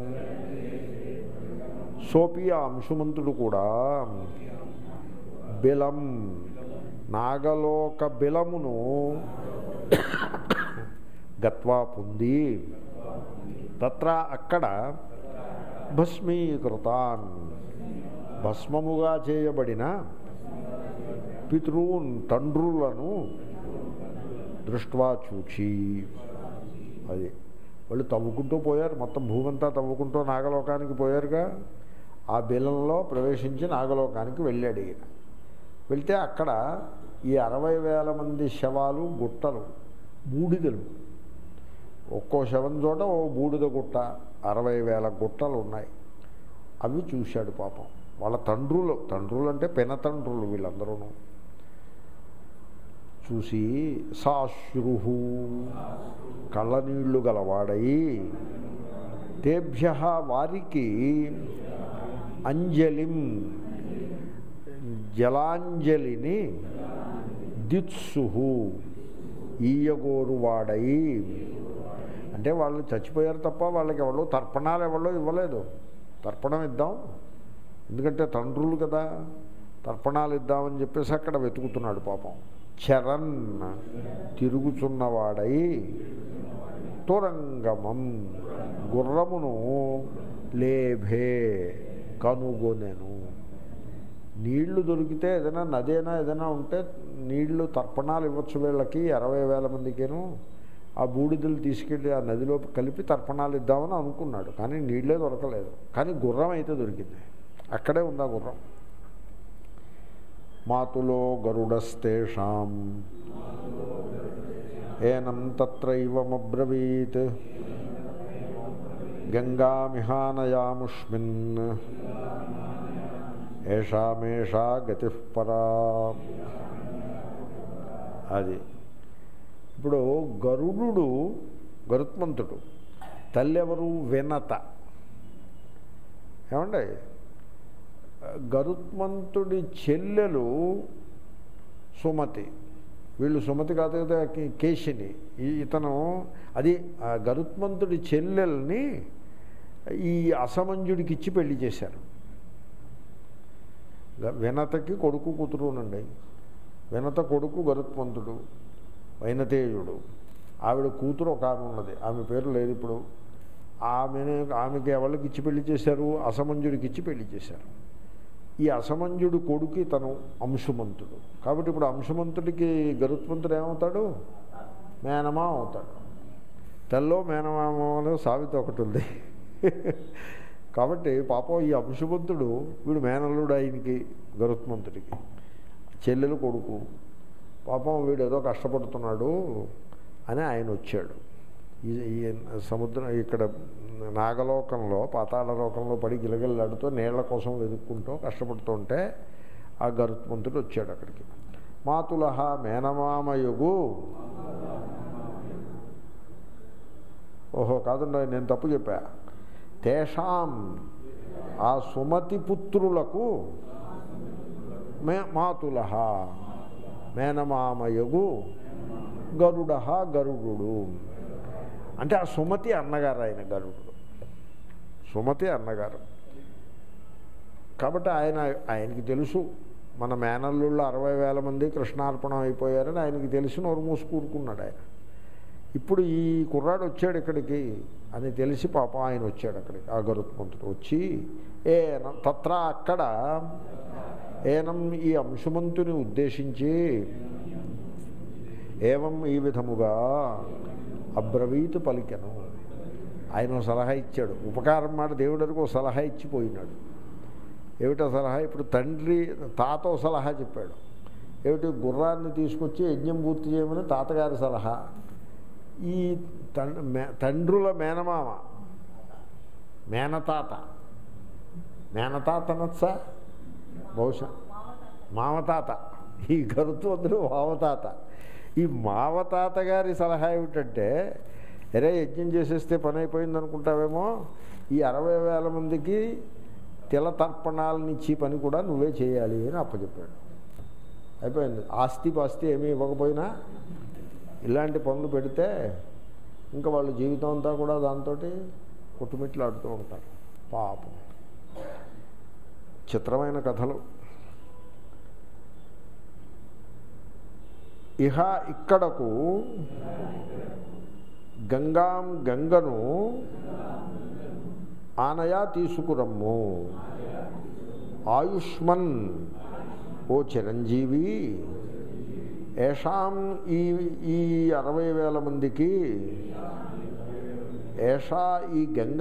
సోపి ఆ అంశుమంతుడు కూడా బిలం నాగలోక బిలమును గత్వా పొంది తత్ర అక్కడ భస్మీకృతాన్ భస్మముగా చేయబడిన పితృన్ తండ్రులను దృష్ట్వా చూచి అది వాళ్ళు తవ్వుకుంటూ పోయారు మొత్తం భూమంతా తవ్వుకుంటూ నాగలోకానికి పోయారుగా ఆ బిలంలో ప్రవేశించి నాగలోకానికి వెళ్ళాడు ఈయన వెళ్తే అక్కడ ఈ అరవై వేల మంది శవాలు గుట్టలు బూడిదలు ఒక్కో శవం చోట ఓ బూడిద గుట్ట అరవై వేల గుట్టలు ఉన్నాయి అవి చూశాడు పాపం వాళ్ళ తండ్రులు తండ్రులు అంటే పెనతండ్రులు వీళ్ళందరూ చూసి సాశ్రుహు కళ్ళనీళ్లు గలవాడై తేభ్య వారికి అంజలిం జలాంజలిని దిత్సుహు ఈయగోరువాడై అంటే వాళ్ళు చచ్చిపోయారు తప్ప వాళ్ళకి ఎవరు తర్పణాలు ఎవరో ఇవ్వలేదు తర్పణం ఇద్దాం ఎందుకంటే తండ్రులు కదా తర్పణాలు ఇద్దామని చెప్పేసి అక్కడ వెతుకుతున్నాడు పాపం చరణ్ తిరుగుచున్నవాడై తురంగమం గుర్రమును లేభే కనుగొనెను నీళ్లు దొరికితే ఏదైనా నదేనా ఏదైనా ఉంటే నీళ్లు తర్పణాలు ఇవ్వచ్చు వీళ్ళకి అరవై వేల మందికేను ఆ బూడిదలు తీసుకెళ్ళి ఆ నదిలో కలిపి తర్పణాలు ఇద్దామని అనుకున్నాడు కానీ నీళ్ళే దొరకలేదు కానీ గుర్రం అయితే దొరికింది అక్కడే ఉంది ఆ గుర్రం మాతులో గరుడస్తేషాం ఏనం తత్రైవమబ్రవీత్ గంగామిహానయాముష్మిన్ ఏషామేషా గతి పరా అది ఇప్పుడు గరుడు గరుత్మంతుడు తల్లి ఎవరు వినత ఏమండి గరుత్మంతుడి చెల్లెలు సుమతి వీళ్ళు సుమతి కాదు కదా కే- కేశిని ఈ- ఇతను అది ఆ గరుత్మంతుడి చెల్లెల్ని ఈ అసమంజుడికి ఇచ్చి పెళ్లి చేశారు గ- వినతకి కొడుకు కూతురునండి వినత కొడుకు గరుత్మంతుడు వైనతేయుడు ఆవిడ కూతురు ఒక ఆమె ఉన్నది ఆమె పేరు లేదు ఇప్పుడు ఆమెను ఆమెకి ఎవరికి ఇచ్చి పెళ్లి చేశారు అసమంజుడికి ఇచ్చి పెళ్లి చేశారు ఈ అసమంజుడు కొడుకు తను అంశుమంతుడు కాబట్టి ఇప్పుడు అంశుమంతుడికి గరుత్మంతుడు ఏమవుతాడు మేనమా అవుతాడు తెల్లో మేనమామలో సావిత ఒకటి ఉంది కాబట్టి పాపం ఈ అంశుమంతుడు వీడు మేనల్లుడు ఆయనకి గరుత్మంతుడికి చెల్లెలు కొడుకు పాపం వీడు ఏదో కష్టపడుతున్నాడు అని ఆయన వచ్చాడు ఈ ఈ సముద్రం ఇక్కడ నాగలోకంలో పాతాళ లోకంలో పడి గిలగిల్లాడుతూ నీళ్ల కోసం వెతుక్కుంటూ కష్టపడుతుంటే ఆ గరుత్మంతుడు వచ్చాడు అక్కడికి మాతులహ మేనమామయుగు ఓహో కాదండి నేను తప్పు చెప్పా తేషాం ఆ సుమతి పుత్రులకు మే మాతుల మేనమామయగు గరుడ గరుడు అంటే ఆ సుమతి అన్నగారు ఆయన గరుడు సుమతి అన్నగారు కాబట్టి ఆయన ఆయనకి తెలుసు మన మేనల్లుళ్ళు అరవై వేల మంది కృష్ణార్పణం అయిపోయారని ఆయనకి తెలిసి నోరు మూసి కూరుకున్నాడు ఆయన ఇప్పుడు ఈ కుర్రాడు వచ్చాడు ఇక్కడికి అని తెలిసి పాప ఆయన వచ్చాడు అక్కడికి ఆ గరుత్మంతుడు వచ్చి ఏ తత్ర అక్కడ ఏనం ఈ అంశుమంతుని ఉద్దేశించి ఏవం ఈ విధముగా అబ్రవీతు పలికెను ఆయన ఓ సలహా ఇచ్చాడు ఉపకారం మాట దేవుడికి ఒక సలహా ఇచ్చిపోయినాడు ఏమిటో సలహా ఇప్పుడు తండ్రి తాత ఓ సలహా చెప్పాడు ఏమిటి గుర్రాన్ని తీసుకొచ్చి యజ్ఞం పూర్తి చేయమని తాతగారి సలహా ఈ తం- మే- తండ్రుల మేనమామ మేనతాత మేనతాత నచ్చా బహుశా మామతాత ఈ గరుత్వంతుడు మామతాత ఈ మామతాత గారి సలహా ఏమిటంటే ఎరే యజ్ఞం చేసేస్తే పని అయిపోయింది అనుకుంటావేమో ఈ అరవై వేల మందికి తిల తర్పణాలను ఇచ్చి పని కూడా నువ్వే చేయాలి అని అప్పచెప్పాడు అయిపోయింది ఆస్తి పాస్తి ఏమీ ఇవ్వకపోయినా ఇలాంటి పనులు పెడితే ఇంకా వాళ్ళ జీవితం అంతా కూడా దాంతో కొట్టుమిట్లాడుతూ ఉంటారు పాపం చిత్రమైన కథలు ఇహ ఇక్కడకు గంగాం గంగను ఆనయా తీసుకురమ్ము ఆయుష్మన్ ఓ చిరంజీవి ఏషాం ఈ ఈ అరవై వేల మందికి ఏషా ఈ గంగ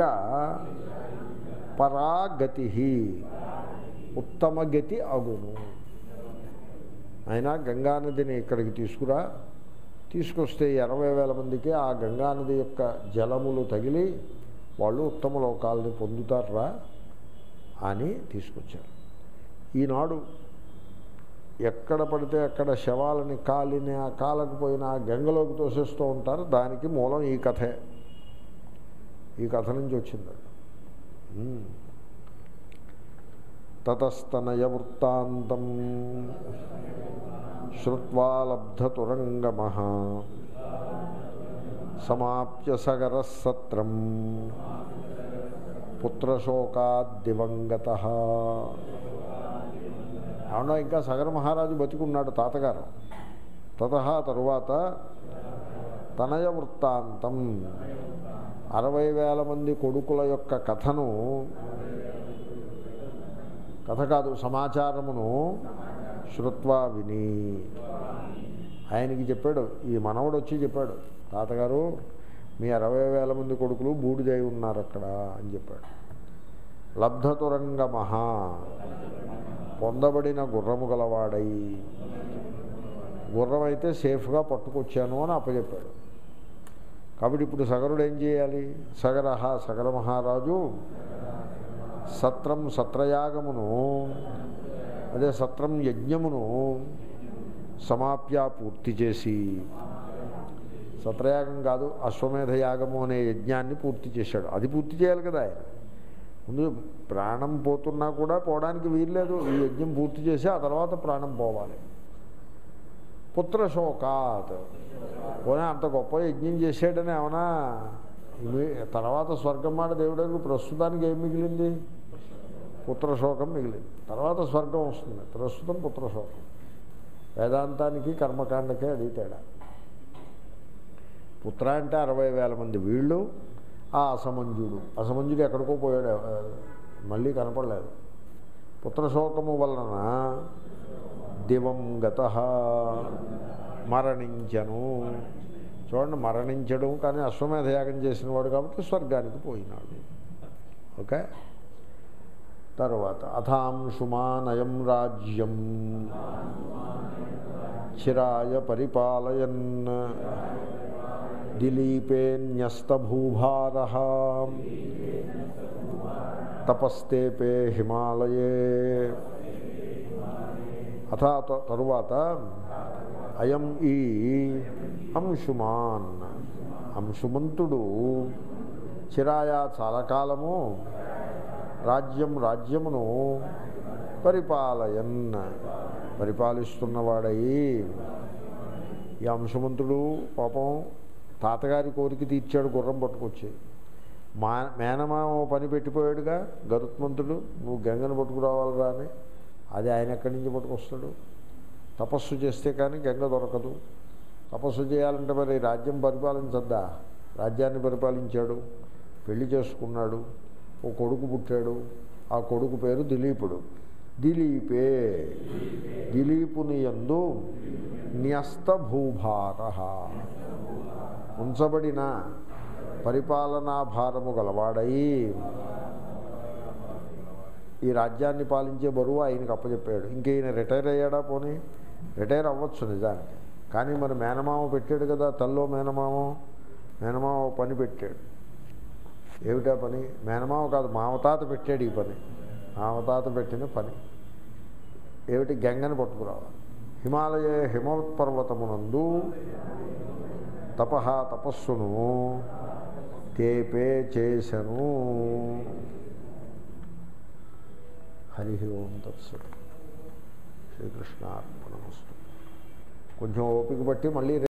పరాగతి ఉత్తమ గతి అగును అయినా గంగానదిని ఇక్కడికి తీసుకురా తీసుకొస్తే ఇరవై వేల మందికి ఆ గంగానది యొక్క జలములు తగిలి వాళ్ళు ఉత్తమ లోకాలని పొందుతారా అని తీసుకొచ్చారు ఈనాడు ఎక్కడ పడితే అక్కడ శవాలని కాలిని ఆ కాలకపోయినా ఆ గంగలోకి తోసేస్తూ ఉంటారు దానికి మూలం ఈ కథే ఈ కథ నుంచి వచ్చింది అది. ఉమ్. తతస్తనయ వృత్తాంతం శ్రుత్వా లబ్ధతురంగమ సమాప్య సగర సత్రం పుత్రశోకాద్దివంగత అవునా ఇంకా సగర మహారాజు బతికున్నాడు తాతగారు తత తరువాత తనయ వృత్తాంతం అరవై వేల మంది కొడుకుల యొక్క కథను కథ కాదు సమాచారమును శృత్వా విని ఆయనకి చెప్పాడు ఈ మనవడు వచ్చి చెప్పాడు తాతగారు మీ అరవై వేల మంది కొడుకులు బూడిదై ఉన్నారు అక్కడ అని చెప్పాడు లబ్ధతురంగ మహా పొందబడిన గుర్రము గలవాడై గుర్రం అయితే సేఫ్గా పట్టుకొచ్చాను అని అప్పచెప్పాడు కాబట్టి ఇప్పుడు సగరుడు ఏం చేయాలి సగరహ సగర మహారాజు సత్రం సత్రయాగమును అదే సత్రం యజ్ఞమును సమాప్య పూర్తి చేసి సత్రయాగం కాదు అశ్వమేధ యాగము అనే యజ్ఞాన్ని పూర్తి చేశాడు అది పూర్తి చేయాలి కదా ఆయన ముందు ప్రాణం పోతున్నా కూడా పోవడానికి వీల్లేదు ఈ యజ్ఞం పూర్తి చేసి ఆ తర్వాత ప్రాణం పోవాలి పుత్రశోకాత్ పోనీ అంత గొప్ప యజ్ఞం చేసాడని ఏమన్నా ఇవి- తర్వాత స్వర్గం మాట దేవుడికి ప్రస్తుతానికి ఏం మిగిలింది పుత్రశోకం మిగిలింది తర్వాత స్వర్గం వస్తుంది ప్రస్తుతం పుత్రశోకం వేదాంతానికి కర్మకాండకే అది తేడా పుత్ర అంటే అరవై వేల మంది వీళ్ళు ఆ అసమంజుడు అసమంజుడు ఎక్కడికో పోయాడు ఆ, మళ్ళీ కనపడలేదు పుత్రశోకము వలన దివం గత మరణించను చూడండి మరణించడం కానీ అశ్వమేధ యాగం చేసిన వాడు కాబట్టి స్వర్గానికి పోయినాడు ఓకే తర్వాత అథాంశుమానయం రాజ్యం చిరాయ పరిపాలయన్ దిలీపేన్యస్తభూభార తపస్తేపే హిమాలయే అథ త- తరువాత అయం ఈ అంశుమాన్ అంశుమంతుడు చిరాయా చాలా కాలము రాజ్యం రాజ్యమును పరిపాలయన్ పరిపాలిస్తున్నవాడయి ఈ అంశమంతుడు పాపం తాతగారి కోరిక తీర్చాడు గుర్రం పట్టుకొచ్చి మా మేనమామ ఓ పని పెట్టిపోయాడుగా గరుత్మంతుడు నువ్వు గంగను పట్టుకురావాలిరా అని అది ఆయన ఎక్కడి నుంచి పట్టుకొస్తాడు తపస్సు చేస్తే కానీ గంగ దొరకదు తపస్సు చేయాలంటే మరి రాజ్యం పరిపాలించద్దా రాజ్యాన్ని పరిపాలించాడు పెళ్లి చేసుకున్నాడు ఓ కొడుకు పుట్టాడు ఆ కొడుకు పేరు దిలీపుడు దిలీపే దిలీపుని యందు న్యస్త భూభార ఉంచబడిన పరిపాలనా భారము గలవాడై ఈ రాజ్యాన్ని పాలించే బరువు ఆయనకి అప్పచెప్పాడు ఇంక ఈయన రిటైర్ అయ్యాడా పోనీ రిటైర్ అవ్వచ్చు నిజానికి కానీ మరి మేనమామ పెట్టాడు కదా తల్లో మేనమామ మేనమామ ఓ పని పెట్టాడు ఏమిటా పని మేనమామ కాదు మామతాత పెట్టాడు ఈ పని మామతాత పెట్టిన పని ఏమిటి గంగని పట్టుకురావాలి హిమాలయ హిమవత్పర్వతమునందు తపహ తపస్సును తేపే చేసను హరి ఓం తత్సత్ శ్రీకృష్ణార్పణమస్తు కొంచెం ఓపిక బట్టి మళ్ళీ